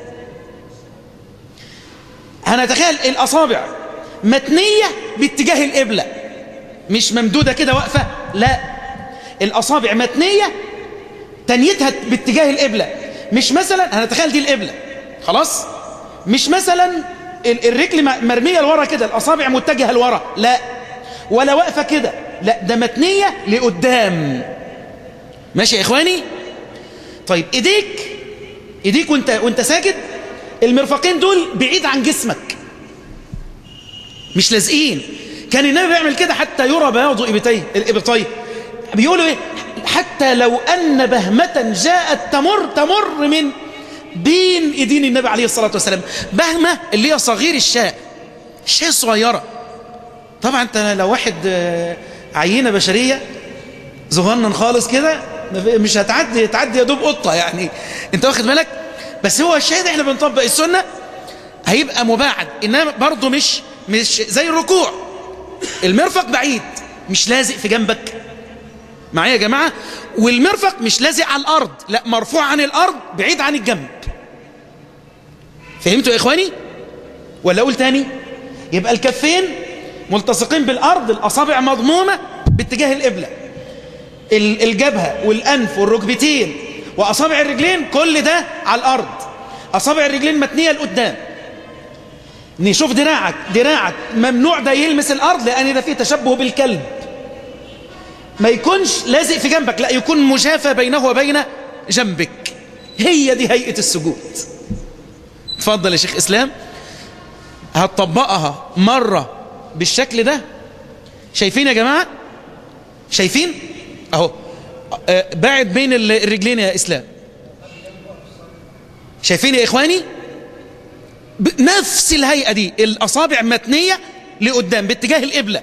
هنتخيل الأصابع متنية باتجاه القبلة مش ممدودة كده واقفة لا الأصابع متنية تنيتها باتجاه القبلة مش مثلا هنتخيل دي القبلة خلاص مش مثلا الرجل مرمية لورا كده الأصابع متجهة لورا لا ولا واقفة كده لا ده متنية لقدام ماشي يا إخواني طيب إيديك إيديك وانت, وانت ساجد المرفقين دول بعيد عن جسمك مش لازقين كان النبي بيعمل كده حتى يرى بياض ابتيه الابطيه بيقولوا ايه حتى لو ان بهمه جاءت تمر تمر من بين ايدين النبي عليه الصلاه والسلام بهمه اللي هي صغير الشاء الشاء الصغيره طبعا انت لو واحد عينه بشريه صغنن خالص كده مش هتعدي تعدي يا دوب قطه يعني انت واخد بالك بس هو الشاهد احنا بنطبق السنه هيبقى مباعد انما برضه مش مش زي الركوع المرفق بعيد مش لازق في جنبك معايا يا جماعه والمرفق مش لازق على الارض لا مرفوع عن الارض بعيد عن الجنب فهمتوا يا اخواني ولا اقول تاني يبقى الكفين ملتصقين بالارض الاصابع مضمومه باتجاه القبله الجبهه والانف والركبتين واصابع الرجلين كل ده على الارض اصابع الرجلين متنيه لقدام نشوف دراعك دراعك ممنوع ده يلمس الارض لان ده فيه تشبه بالكلب ما يكونش لازق في جنبك لا يكون مجافى بينه وبين جنبك هي دي هيئه السجود اتفضل يا شيخ اسلام هتطبقها مره بالشكل ده شايفين يا جماعه شايفين اهو باعد بين الرجلين يا اسلام شايفين يا اخواني نفس الهيئه دي الاصابع متنيه لقدام باتجاه القبله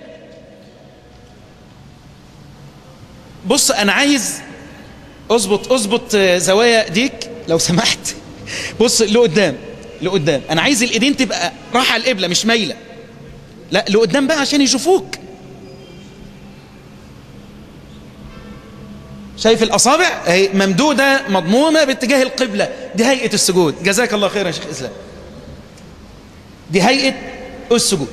بص انا عايز اظبط اظبط زوايا ايديك لو سمحت بص لقدام لقدام انا عايز الايدين تبقى رايحه القبله مش مايله لا لقدام بقى عشان يشوفوك شايف الأصابع هي ممدودة مضمومة باتجاه القبلة دي هيئة السجود جزاك الله خيرا يا شيخ إسلام دي هيئة السجود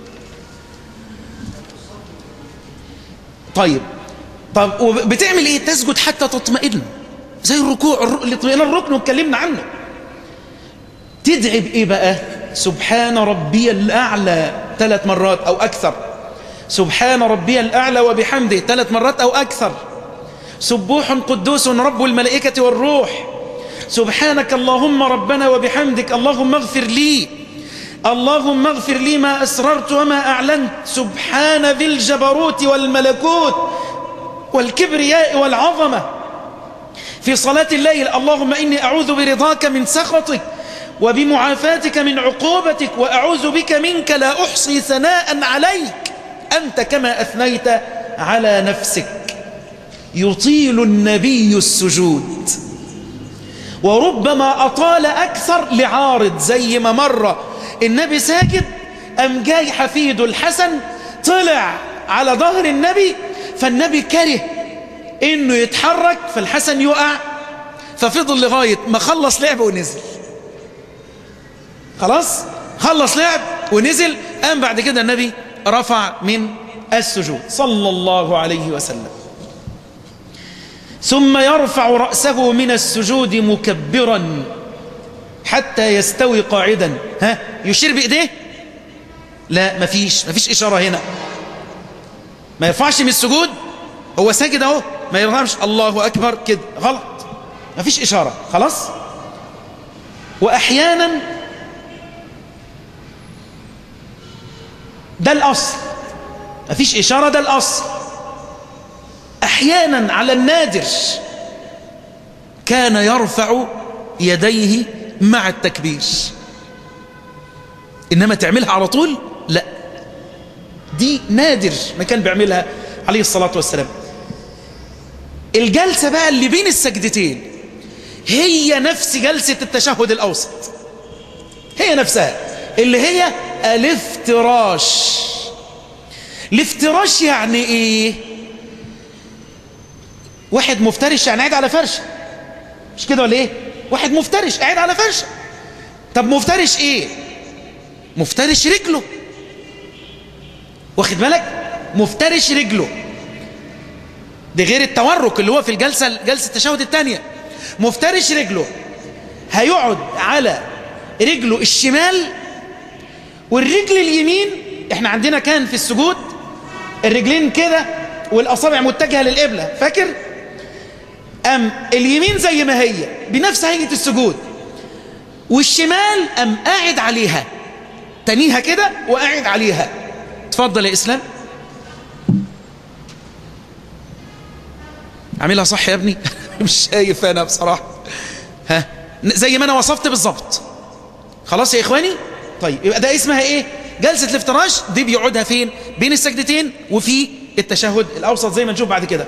طيب طب بتعمل ايه تسجد حتى تطمئن زي الركوع الاطمئنان الركن واتكلمنا عنه تدعي بايه بقى سبحان ربي الاعلى ثلاث مرات او اكثر سبحان ربي الاعلى وبحمده ثلاث مرات او اكثر سبوح قدوس رب الملائكة والروح سبحانك اللهم ربنا وبحمدك اللهم اغفر لي اللهم اغفر لي ما أسررت وما أعلنت سبحان ذي الجبروت والملكوت والكبرياء والعظمة في صلاة الليل اللهم إني أعوذ برضاك من سخطك وبمعافاتك من عقوبتك وأعوذ بك منك لا أحصي ثناء عليك أنت كما أثنيت على نفسك يطيل النبي السجود وربما أطال أكثر لعارض زي ما مرة النبي ساجد أم جاي حفيد الحسن طلع على ظهر النبي فالنبي كره إنه يتحرك فالحسن يقع ففضل لغاية ما خلص لعب ونزل خلاص خلص لعب ونزل قام بعد كده النبي رفع من السجود صلى الله عليه وسلم ثم يرفع رأسه من السجود مكبرا حتى يستوي قاعدا ها يشير بإيديه لا مفيش مفيش إشارة هنا ما يرفعش من السجود هو ساجد اهو ما يرفعش الله أكبر كده غلط مفيش إشارة خلاص وأحيانا ده الأصل مفيش إشارة ده الأصل احيانا على النادر كان يرفع يديه مع التكبير انما تعملها على طول لا دي نادر ما كان بيعملها عليه الصلاة والسلام الجلسة بقى اللي بين السجدتين هي نفس جلسة التشهد الأوسط هي نفسها اللي هي الافتراش الافتراش يعني ايه واحد مفترش يعني قاعد على فرشه مش كده ولا ايه واحد مفترش قاعد على فرشه طب مفترش ايه مفترش رجله واخد بالك مفترش رجله ده غير التورك اللي هو في الجلسة جلسة التشهد الثانية مفترش رجله هيقعد على رجله الشمال والرجل اليمين احنا عندنا كان في السجود الرجلين كده والأصابع متجهة للقبلة فاكر؟ أم اليمين زي ما هي بنفس هيئة السجود والشمال أم قاعد عليها تنيها كده وقاعد عليها تفضل يا إسلام عاملها صح يا ابني مش شايف أنا بصراحة ها زي ما أنا وصفت بالظبط خلاص يا إخواني طيب يبقى ده اسمها إيه جلسة الافتراش دي بيقعدها فين بين السجدتين وفي التشهد الأوسط زي ما نشوف بعد كده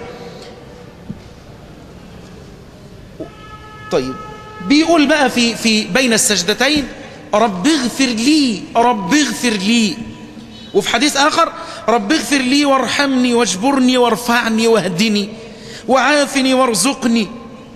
طيب بيقول بقى في في بين السجدتين رب اغفر لي رب اغفر لي وفي حديث آخر رب اغفر لي وارحمني واجبرني وارفعني واهدني وعافني وارزقني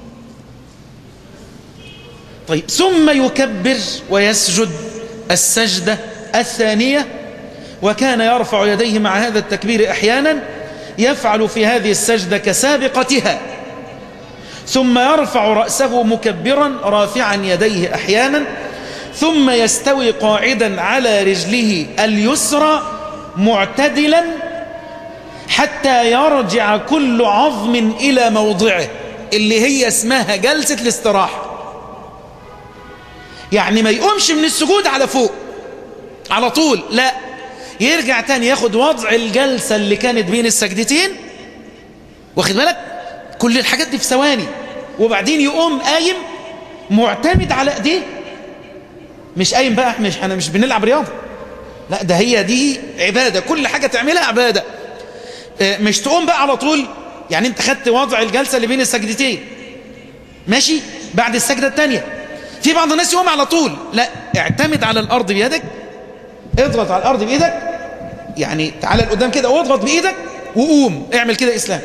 طيب ثم يكبر ويسجد السجدة الثانية وكان يرفع يديه مع هذا التكبير أحيانا يفعل في هذه السجدة كسابقتها ثم يرفع رأسه مكبرا رافعا يديه أحيانا ثم يستوي قاعدا على رجله اليسرى معتدلا حتى يرجع كل عظم إلى موضعه اللي هي اسمها جلسة الاستراحة يعني ما يقومش من السجود على فوق على طول لا يرجع تاني ياخد وضع الجلسة اللي كانت بين السجدتين واخد بالك كل الحاجات دي في ثواني وبعدين يقوم قايم معتمد على ايديه مش قايم بقى مش احنا مش بنلعب رياضه لا ده هي دي عباده كل حاجه تعملها عباده مش تقوم بقى على طول يعني انت خدت وضع الجلسه اللي بين السجدتين ماشي بعد السجده الثانيه في بعض الناس يقوم على طول لا اعتمد على الارض بيدك اضغط على الارض بايدك يعني تعالى لقدام كده واضغط بايدك وقوم اعمل كده اسلام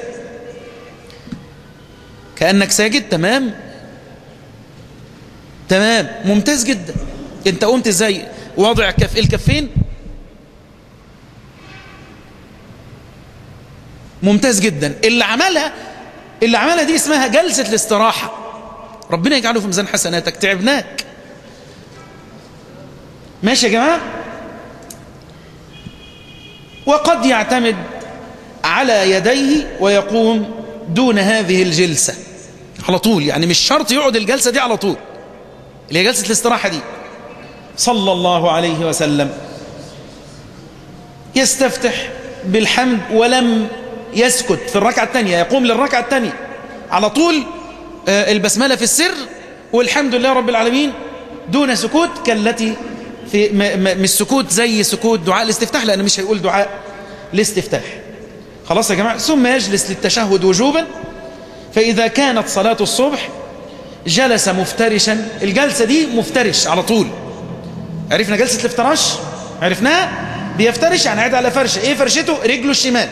كأنك ساجد تمام تمام ممتاز جدا انت قمت ازاي واضع كف الكفين ممتاز جدا اللي عملها اللي عملها دي اسمها جلسة الاستراحة ربنا يجعله في ميزان حسناتك تعبناك ماشي يا جماعة وقد يعتمد على يديه ويقوم دون هذه الجلسة على طول يعني مش شرط يقعد الجلسة دي على طول اللي هي جلسة الاستراحة دي صلى الله عليه وسلم يستفتح بالحمد ولم يسكت في الركعة الثانية يقوم للركعة الثانية على طول البسملة في السر والحمد لله رب العالمين دون سكوت كالتي في مش سكوت زي سكوت دعاء الاستفتاح لأنه مش هيقول دعاء الاستفتاح خلاص يا جماعة ثم يجلس للتشهد وجوبا فإذا كانت صلاة الصبح جلس مفترشا الجلسة دي مفترش على طول عرفنا جلسة الافتراش عرفناها بيفترش يعني قاعد على فرشة ايه فرشته رجله الشمال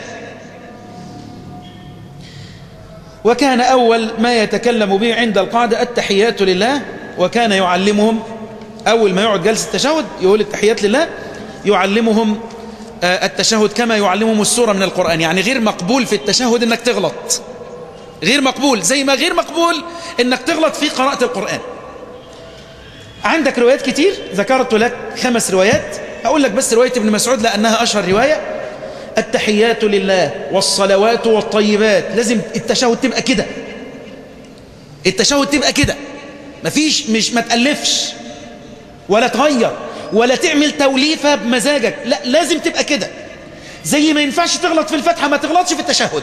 وكان أول ما يتكلم به عند القعدة التحيات لله وكان يعلمهم أول ما يقعد جلسة التشهد يقول التحيات لله يعلمهم التشهد كما يعلمهم السورة من القرآن يعني غير مقبول في التشهد انك تغلط غير مقبول زي ما غير مقبول انك تغلط في قراءة القرآن عندك روايات كتير ذكرت لك خمس روايات هقول لك بس رواية ابن مسعود لأنها أشهر رواية التحيات لله والصلوات والطيبات لازم التشهد تبقى كده التشهد تبقى كده مفيش مش ما تألفش ولا تغير ولا تعمل توليفة بمزاجك لا لازم تبقى كده زي ما ينفعش تغلط في الفتحة ما تغلطش في التشهد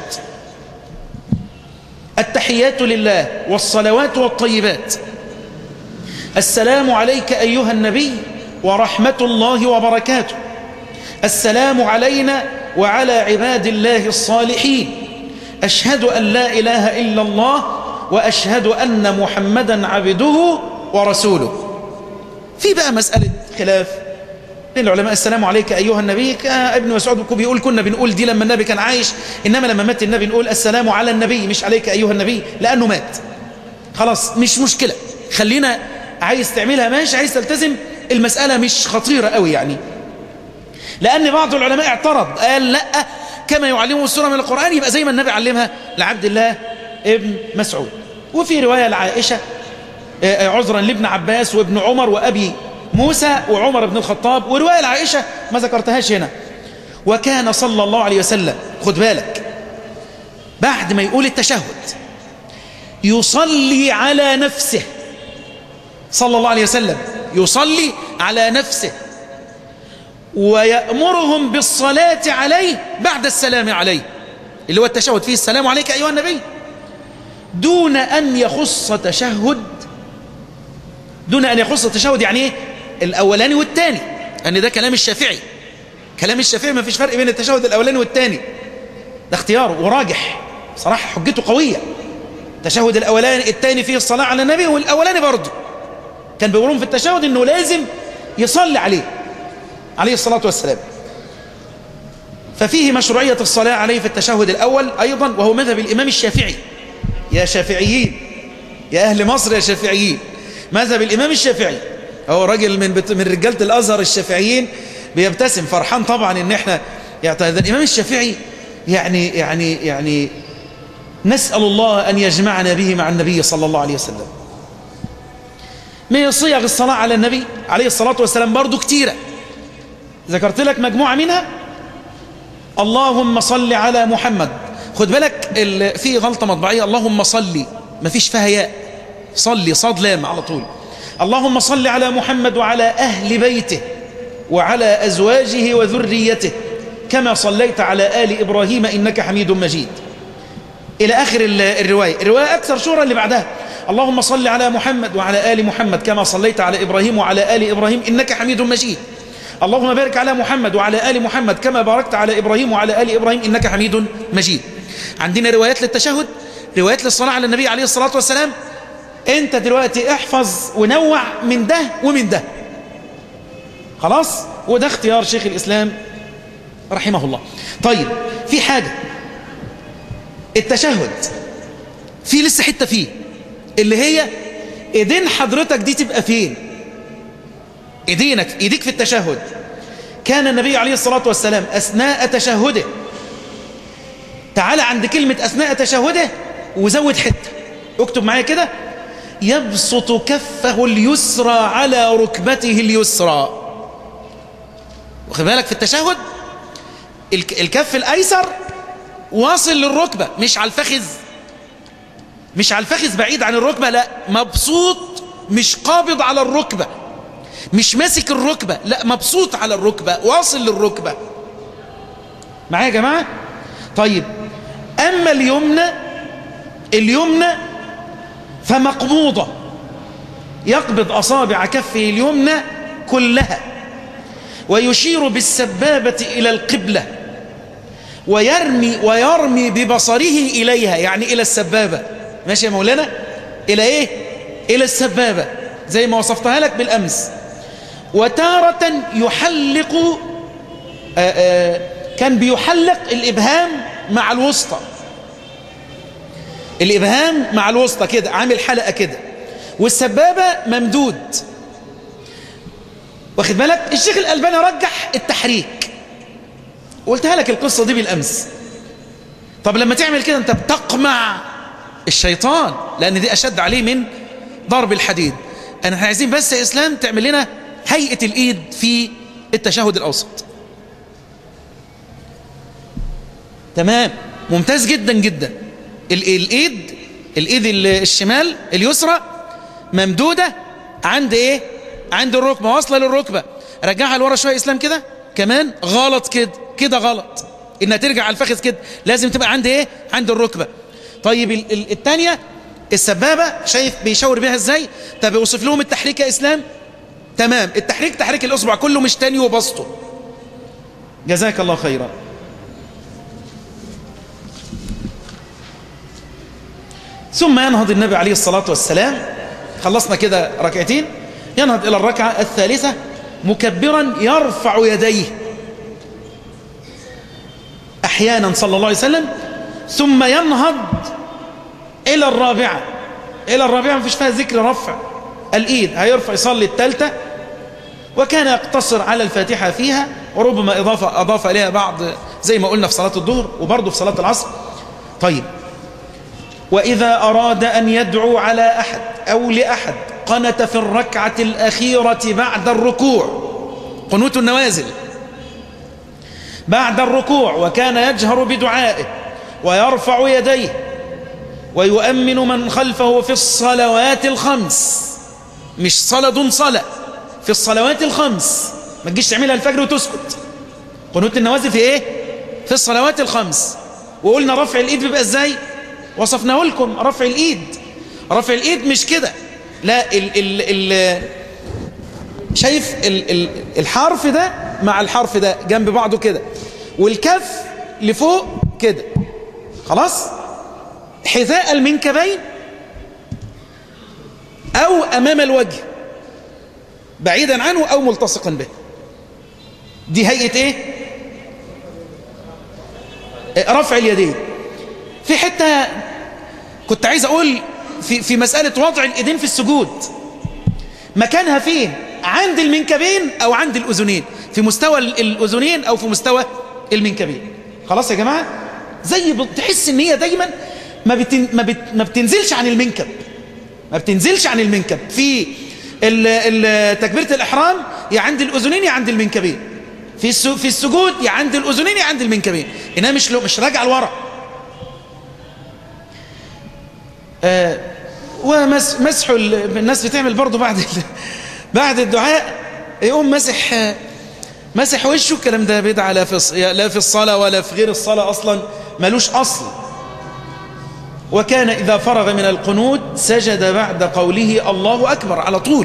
التحيات لله والصلوات والطيبات السلام عليك أيها النبي ورحمة الله وبركاته السلام علينا وعلى عباد الله الصالحين أشهد أن لا إله إلا الله وأشهد أن محمدا عبده ورسوله في بقى مسألة خلاف بين العلماء السلام عليك أيها النبي ابن مسعود بيقول كنا بنقول دي لما النبي كان عايش إنما لما مات النبي نقول السلام على النبي مش عليك أيها النبي لأنه مات خلاص مش مشكلة خلينا عايز تعملها ماشي عايز تلتزم المسألة مش خطيرة قوي يعني لأن بعض العلماء اعترض قال لا كما يعلمه السورة من القرآن يبقى زي ما النبي علمها لعبد الله ابن مسعود وفي رواية لعائشة عذرا لابن عباس وابن عمر وأبي موسى وعمر بن الخطاب ورواية لعائشة ما ذكرتهاش هنا وكان صلى الله عليه وسلم خد بالك بعد ما يقول التشهد يصلي على نفسه صلى الله عليه وسلم يصلي على نفسه ويأمرهم بالصلاة عليه بعد السلام عليه اللي هو التشهد فيه السلام عليك أيها النبي دون أن يخص تشهد دون أن يخص التشهد يعني إيه الأولاني والثاني أن ده كلام الشافعي كلام الشافعي ما فيش فرق بين التشهد الأولاني والثاني ده اختياره وراجح صراحة حجته قوية التشهد الأولاني الثاني فيه الصلاة على النبي والأولاني برضه كان بيقولون في التشهد أنه لازم يصلي عليه عليه الصلاة والسلام ففيه مشروعية الصلاة عليه في التشهد الأول أيضا وهو مذهب الإمام الشافعي يا شافعيين يا أهل مصر يا شافعيين مذهب الإمام الشافعي هو راجل من بت... من رجالة الأزهر الشافعيين بيبتسم فرحان طبعا إن إحنا يعني هذا الإمام الشافعي يعني يعني يعني نسأل الله أن يجمعنا به مع النبي صلى الله عليه وسلم من صيغ الصلاة على النبي عليه الصلاة والسلام برضو كتيرة ذكرت لك مجموعة منها اللهم صل على محمد خد بالك في غلطة مطبعية اللهم صل ما فيش فيها ياء صلي صاد لام على طول اللهم صل على محمد وعلى أهل بيته وعلى أزواجه وذريته كما صليت على آل إبراهيم إنك حميد مجيد إلى آخر الرواية الرواية أكثر شهرة اللي بعدها اللهم صل على محمد وعلى آل محمد كما صليت على إبراهيم وعلى آل إبراهيم إنك حميد مجيد اللهم بارك على محمد وعلى آل محمد كما باركت على إبراهيم وعلى آل إبراهيم إنك حميد مجيد عندنا روايات للتشهد روايات للصلاة على النبي عليه الصلاة والسلام انت دلوقتي احفظ ونوع من ده ومن ده خلاص وده اختيار شيخ الإسلام رحمه الله طيب في حاجة التشهد في لسه حتة فيه اللي هي ايدين حضرتك دي تبقى فين ايدينك ايديك في التشهد كان النبي عليه الصلاة والسلام أثناء تشهده تعال عند كلمة أثناء تشهده وزود حتة اكتب معايا كده يبسط كفه اليسرى على ركبته اليسرى واخد بالك في التشهد الكف الأيسر واصل للركبة مش على الفخذ مش على الفخذ بعيد عن الركبة لا مبسوط مش قابض على الركبة مش ماسك الركبة لا مبسوط على الركبة واصل للركبة معايا يا جماعة طيب أما اليمنى اليمنى فمقبوضة يقبض أصابع كفه اليمنى كلها ويشير بالسبابة إلى القبلة ويرمي ويرمي ببصره إليها يعني إلى السبابة ماشي يا مولانا إلى إيه إلى السبابة زي ما وصفتها لك بالأمس وتارة يحلق آآ آآ كان بيحلق الإبهام مع الوسطى الإبهام مع الوسطى كده عامل حلقة كده والسبابة ممدود واخد بالك الشيخ الألباني رجح التحريك قلتها لك القصة دي بالأمس طب لما تعمل كده انت بتقمع الشيطان لأن دي أشد عليه من ضرب الحديد احنا عايزين بس يا إسلام تعمل لنا هيئة الإيد في التشهد الأوسط تمام ممتاز جدا جدا الإيد الإيد الشمال اليسرى ممدودة عند إيه عند الركبة واصلة للركبة رجعها لورا شوية إسلام كده كمان غلط كده كده غلط إنها ترجع على الفخذ كده لازم تبقى عند إيه عند الركبة طيب الثانية السبابة شايف بيشاور بيها إزاي طب يوصف لهم التحريك يا إسلام تمام التحريك تحريك الأصبع كله مش تاني وبسطه جزاك الله خيرا ثم ينهض النبي عليه الصلاة والسلام خلصنا كده ركعتين ينهض إلى الركعة الثالثة مكبرا يرفع يديه أحيانا صلى الله عليه وسلم ثم ينهض إلى الرابعة إلى الرابعة ما فيش فيها ذكر رفع الإيد هيرفع يصلي الثالثة وكان يقتصر على الفاتحة فيها وربما إضافة أضاف إليها بعض زي ما قلنا في صلاة الظهر وبرضه في صلاة العصر طيب وإذا أراد أن يدعو على أحد أو لأحد قنت في الركعة الأخيرة بعد الركوع قنوت النوازل بعد الركوع وكان يجهر بدعائه ويرفع يديه ويؤمن من خلفه في الصلوات الخمس مش صلاة صلاة في الصلوات الخمس ما تجيش تعملها الفجر وتسكت قنوت النوازل في ايه في الصلوات الخمس وقلنا رفع الايد بيبقى ازاي وصفناه لكم رفع الايد رفع الايد مش كده لا ال ال ال شايف ال ال الحرف ده مع الحرف ده جنب بعضه كده والكف لفوق كده خلاص حذاء المنكبين أو أمام الوجه بعيدا عنه أو ملتصقا به دي هيئة إيه رفع اليدين في حتة كنت عايز أقول في, في مسألة وضع الإيدين في السجود مكانها فين عند المنكبين أو عند الأذنين في مستوى الأذنين أو في مستوى المنكبين خلاص يا جماعة زي تحس ان هي دايما ما, بتن ما, بت ما بتنزلش عن المنكب ما بتنزلش عن المنكب في تكبيرة الإحرام يا عند الأذنين يا عند المنكبين في في السجود يا عند الأذنين يا عند المنكبين إنها مش مش راجع لورا آه ومسح الناس بتعمل برضه بعد بعد الدعاء يقوم مسح مسح وشه الكلام ده بدعة لا في لا في الصلاة ولا في غير الصلاة أصلا ملوش أصل وكان إذا فرغ من القنوت سجد بعد قوله الله أكبر على طول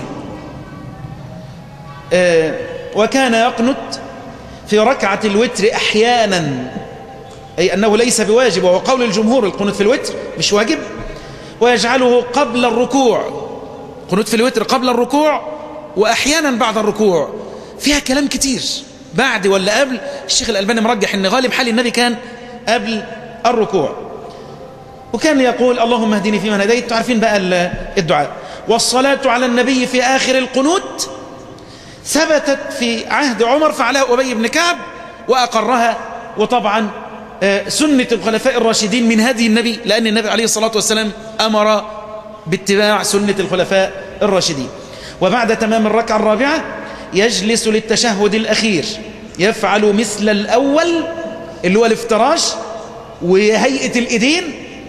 آه وكان يقنت في ركعة الوتر أحيانا أي أنه ليس بواجب وهو قول الجمهور القنوت في الوتر مش واجب ويجعله قبل الركوع قنوت في الوتر قبل الركوع وأحيانا بعد الركوع فيها كلام كتير بعد ولا قبل الشيخ الألباني مرجح ان غالب حال النبي كان قبل الركوع وكان يقول اللهم اهدني فيمن هديت تعرفين بقى الدعاء والصلاة على النبي في آخر القنوت ثبتت في عهد عمر فعلها أبي بن كعب وأقرها وطبعا سنة الخلفاء الراشدين من هدي النبي لأن النبي عليه الصلاة والسلام أمر باتباع سنة الخلفاء الراشدين وبعد تمام الركعة الرابعة يجلس للتشهد الأخير يفعل مثل الأول اللي هو الافتراش وهيئة الإيدين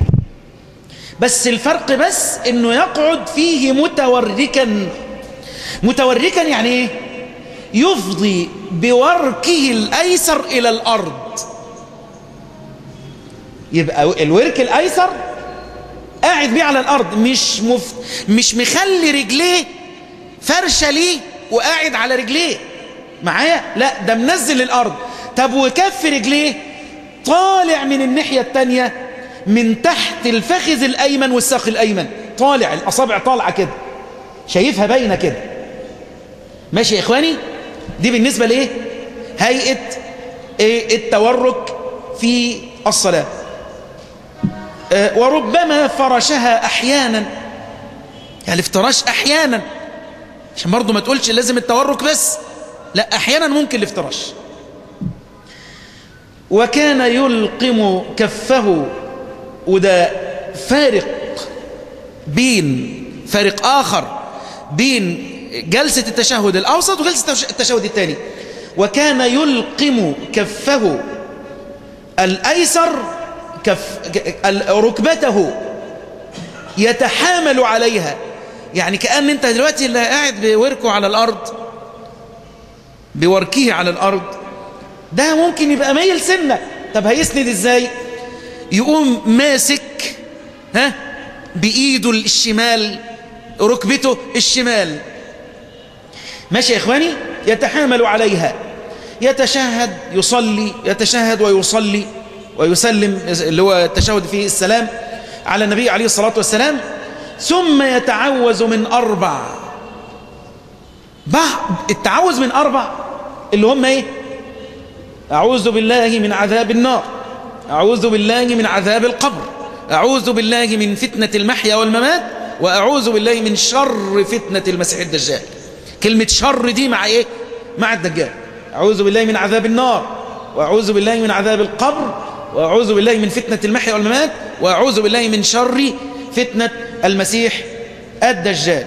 بس الفرق بس انه يقعد فيه متوركا متوركا يعني ايه يفضي بوركه الايسر الى الارض يبقى الورك الايسر قاعد بيه على الارض مش مف... مش مخلي رجليه فرشه ليه وقاعد على رجليه معايا لا ده منزل الارض طب وكف رجليه طالع من الناحيه الثانيه من تحت الفخذ الايمن والساق الايمن طالع الاصابع طالعه كده شايفها باينه كده ماشي يا اخواني دي بالنسبه لايه هيئه إيه التورك في الصلاه آه وربما فرشها احيانا يعني الافتراش احيانا عشان برضه ما تقولش لازم التورك بس لا احيانا ممكن الافتراش وكان يلقم كفه وده فارق بين فارق آخر بين جلسة التشهد الأوسط وجلسة التشهد الثاني وكان يلقم كفه الأيسر كف ركبته يتحامل عليها يعني كأن انت دلوقتي اللي قاعد بوركه على الأرض بوركيه على الأرض ده ممكن يبقى ميل سنة طب هيسند ازاي يقوم ماسك ها بإيده الشمال ركبته الشمال ماشي يا إخواني يتحامل عليها يتشهد يصلي يتشهد ويصلي ويسلم اللي هو التشهد فيه السلام على النبي عليه الصلاة والسلام ثم يتعوذ من أربع التعوذ من أربع اللي هم ايه أعوذ بالله من عذاب النار أعوذ بالله من عذاب القبر أعوذ بالله من فتنة المحيا والممات وأعوذ بالله من شر فتنة المسيح الدجال كلمة شر دي مع إيه؟ مع الدجال أعوذ بالله من عذاب النار وأعوذ بالله من عذاب القبر وأعوذ بالله من فتنة المحيا والممات وأعوذ بالله من شر فتنة المسيح الدجال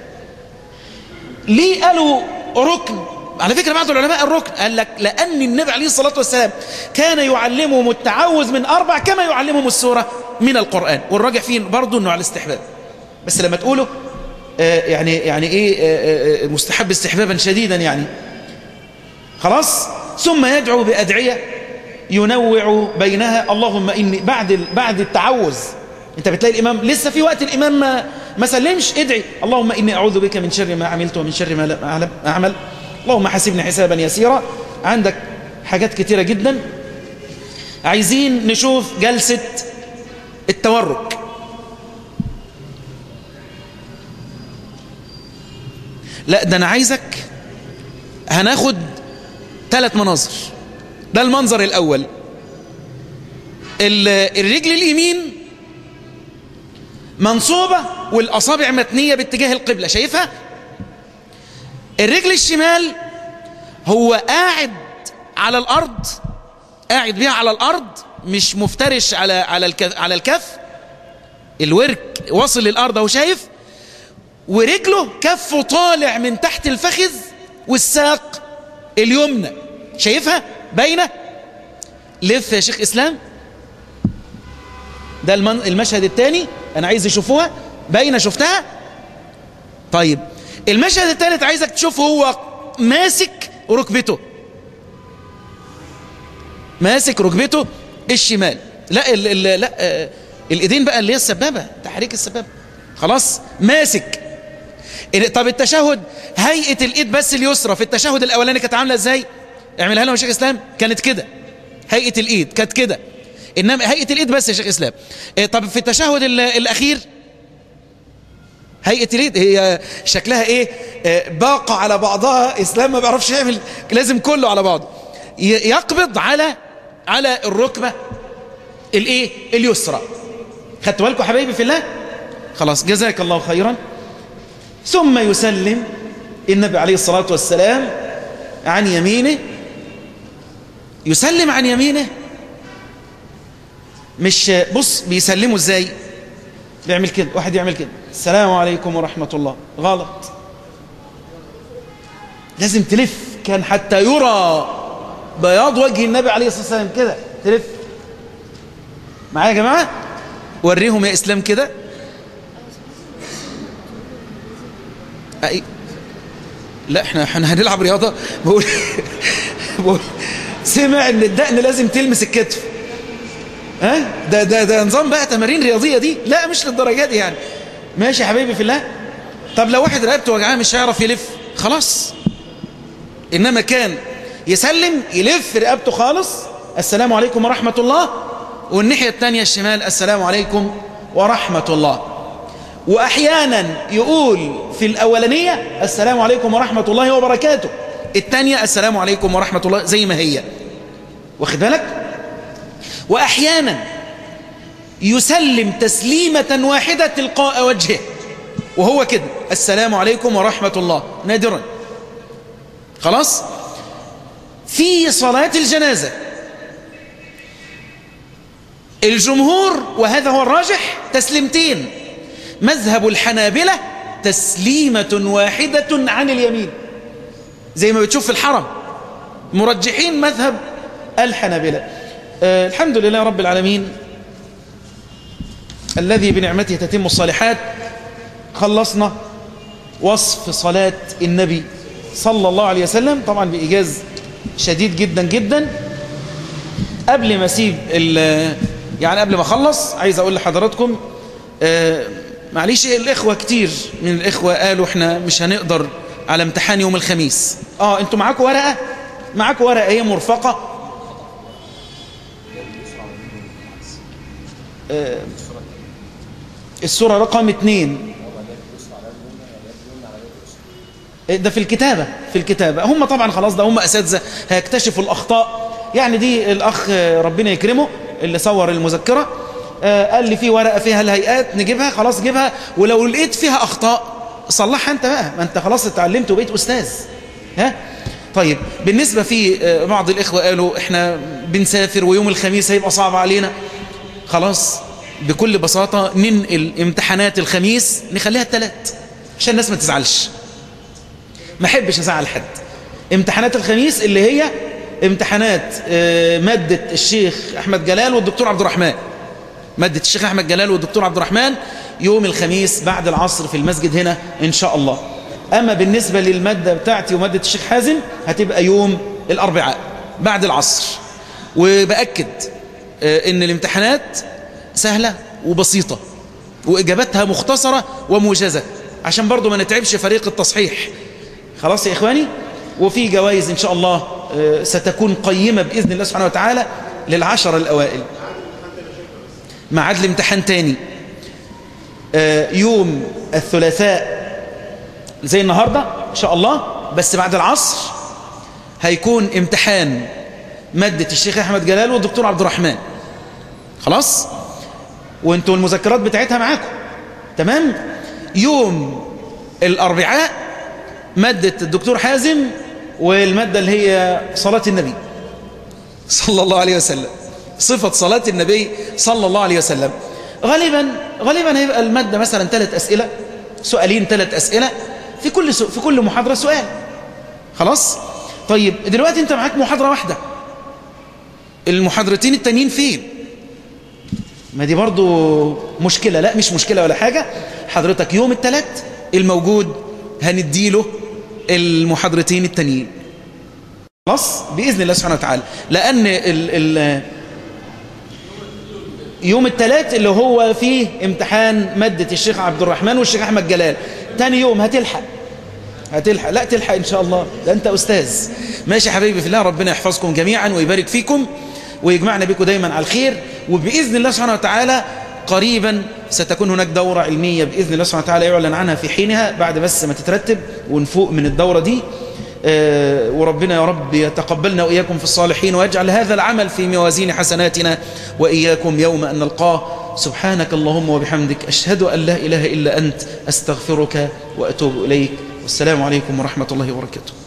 ليه قالوا ركن على فكرة بعض العلماء الركن قال لك لأن النبي عليه الصلاة والسلام كان يعلمهم التعوذ من أربع كما يعلمهم السورة من القرآن والراجع فيه برضه أنه على الاستحباب بس لما تقوله آه يعني يعني ايه آه مستحب استحبابا شديدا يعني خلاص ثم يدعو بأدعية ينوع بينها اللهم إني بعد بعد التعوذ انت بتلاقي الإمام لسه في وقت الإمام ما, ما سلمش ادعي اللهم إني أعوذ بك من شر ما عملت ومن شر ما لا أعمل اللهم حاسبني حسابا يسيرا عندك حاجات كتيرة جدا عايزين نشوف جلسة التورك لا ده أنا عايزك هناخد ثلاث مناظر ده المنظر الأول الرجل اليمين منصوبة والأصابع متنية باتجاه القبلة شايفها الرجل الشمال هو قاعد على الأرض قاعد بيها على الأرض مش مفترش على على الكف, على الكف الورك وصل للأرض اهو شايف ورجله كفه طالع من تحت الفخذ والساق اليمنى شايفها باينه لف يا شيخ إسلام ده المشهد الثاني أنا عايز يشوفوها باينه شفتها طيب المشهد الثالث عايزك تشوف هو ماسك ركبته ماسك ركبته الشمال لا ال ال لا آه الايدين بقى اللي هي السبابه تحريك السبابه خلاص ماسك طب التشهد هيئه الايد بس اليسرى في التشهد الاولاني كانت عامله ازاي اعملها لنا يا شيخ اسلام كانت كده هيئه الايد كانت كده انما هيئه الايد بس يا شيخ اسلام إيه طب في التشهد الاخير هيئه الايد هي شكلها ايه آه باقه على بعضها اسلام ما بيعرفش يعمل لازم كله على بعضه يقبض على على الركبه الايه اليسرى خدتوا بالكم حبايبي في الله خلاص جزاك الله خيرا ثم يسلم النبي عليه الصلاة والسلام عن يمينه يسلم عن يمينه مش بص بيسلموا ازاي بيعمل كده واحد يعمل كده السلام عليكم ورحمة الله غلط لازم تلف كان حتى يرى بياض وجه النبي عليه الصلاة والسلام كده تلف معايا يا جماعة وريهم يا إسلام كده أي لا احنا احنا هنلعب رياضة بقول بقول سمع ان الدقن لازم تلمس الكتف ها ده ده ده نظام بقى تمارين رياضية دي لا مش للدرجة دي يعني ماشي يا حبيبي في الله طب لو واحد رقبته وجعاه مش هيعرف يلف خلاص انما كان يسلم يلف رقبته خالص السلام عليكم ورحمة الله والناحية الثانية الشمال السلام عليكم ورحمة الله وأحيانا يقول في الأولانية السلام عليكم ورحمة الله وبركاته الثانية السلام عليكم ورحمة الله زي ما هي واخد بالك وأحيانا يسلم تسليمة واحدة تلقاء وجهه وهو كده السلام عليكم ورحمة الله نادرا خلاص في صلاة الجنازة الجمهور وهذا هو الراجح تسليمتين مذهب الحنابلة تسليمة واحدة عن اليمين زي ما بتشوف في الحرم مرجحين مذهب الحنابلة أه الحمد لله رب العالمين الذي بنعمته تتم الصالحات خلصنا وصف صلاة النبي صلى الله عليه وسلم طبعا بإيجاز شديد جدا جدا قبل ما اسيب يعني قبل ما اخلص عايز اقول لحضراتكم آه معلش الاخوه كتير من الاخوه قالوا احنا مش هنقدر على امتحان يوم الخميس اه انتوا معاكم ورقه معاكم ورقه هي مرفقه آه السوره رقم اتنين ده في الكتابة في الكتابة هم طبعا خلاص ده هم أساتذة هيكتشفوا الأخطاء يعني دي الأخ ربنا يكرمه اللي صور المذكرة قال لي في ورقة فيها الهيئات نجيبها خلاص جيبها ولو لقيت فيها أخطاء صلحها أنت بقى ما أنت خلاص اتعلمت وبقيت أستاذ ها طيب بالنسبة في بعض الإخوة قالوا إحنا بنسافر ويوم الخميس هيبقى صعب علينا خلاص بكل بساطة ننقل امتحانات الخميس نخليها الثلاث عشان الناس ما تزعلش ما احبش ازعل حد امتحانات الخميس اللي هي امتحانات مادة الشيخ احمد جلال والدكتور عبد الرحمن مادة الشيخ أحمد جلال والدكتور عبد الرحمن يوم الخميس بعد العصر في المسجد هنا إن شاء الله أما بالنسبة للمادة بتاعتي ومادة الشيخ حازم هتبقى يوم الأربعاء بعد العصر وبأكد إن الامتحانات سهلة وبسيطة وإجابتها مختصرة وموجزة عشان برضو ما نتعبش فريق التصحيح خلاص يا إخواني وفي جوائز إن شاء الله ستكون قيمة بإذن الله سبحانه وتعالى للعشر الأوائل معاد الامتحان تاني يوم الثلاثاء زي النهاردة إن شاء الله بس بعد العصر هيكون امتحان مادة الشيخ أحمد جلال والدكتور عبد الرحمن خلاص وانتوا المذكرات بتاعتها معاكم تمام يوم الأربعاء مادة الدكتور حازم والمادة اللي هي صلاة النبي صلى الله عليه وسلم صفة صلاة النبي صلى الله عليه وسلم غالبا غالبا هيبقى المادة مثلا ثلاث أسئلة سؤالين ثلاث أسئلة في كل سو في كل محاضرة سؤال خلاص طيب دلوقتي انت معاك محاضرة واحدة المحاضرتين التانيين فين ما دي برضو مشكلة لا مش مشكلة ولا حاجة حضرتك يوم الثلاث الموجود هنديله المحاضرتين التانيين خلاص بإذن الله سبحانه وتعالى لأن ال ال يوم الثلاث اللي هو فيه امتحان مادة الشيخ عبد الرحمن والشيخ أحمد جلال تاني يوم هتلحق هتلحق لا تلحق إن شاء الله ده أنت أستاذ ماشي حبيبي في الله ربنا يحفظكم جميعا ويبارك فيكم ويجمعنا بكم دايما على الخير وبإذن الله سبحانه وتعالى قريبا ستكون هناك دورة علمية بإذن الله سبحانه وتعالى يعلن عنها في حينها بعد بس ما تترتب ونفوق من الدورة دي آه وربنا يا رب يتقبلنا وإياكم في الصالحين ويجعل هذا العمل في موازين حسناتنا وإياكم يوم أن نلقاه سبحانك اللهم وبحمدك أشهد أن لا إله إلا أنت أستغفرك وأتوب إليك والسلام عليكم ورحمة الله وبركاته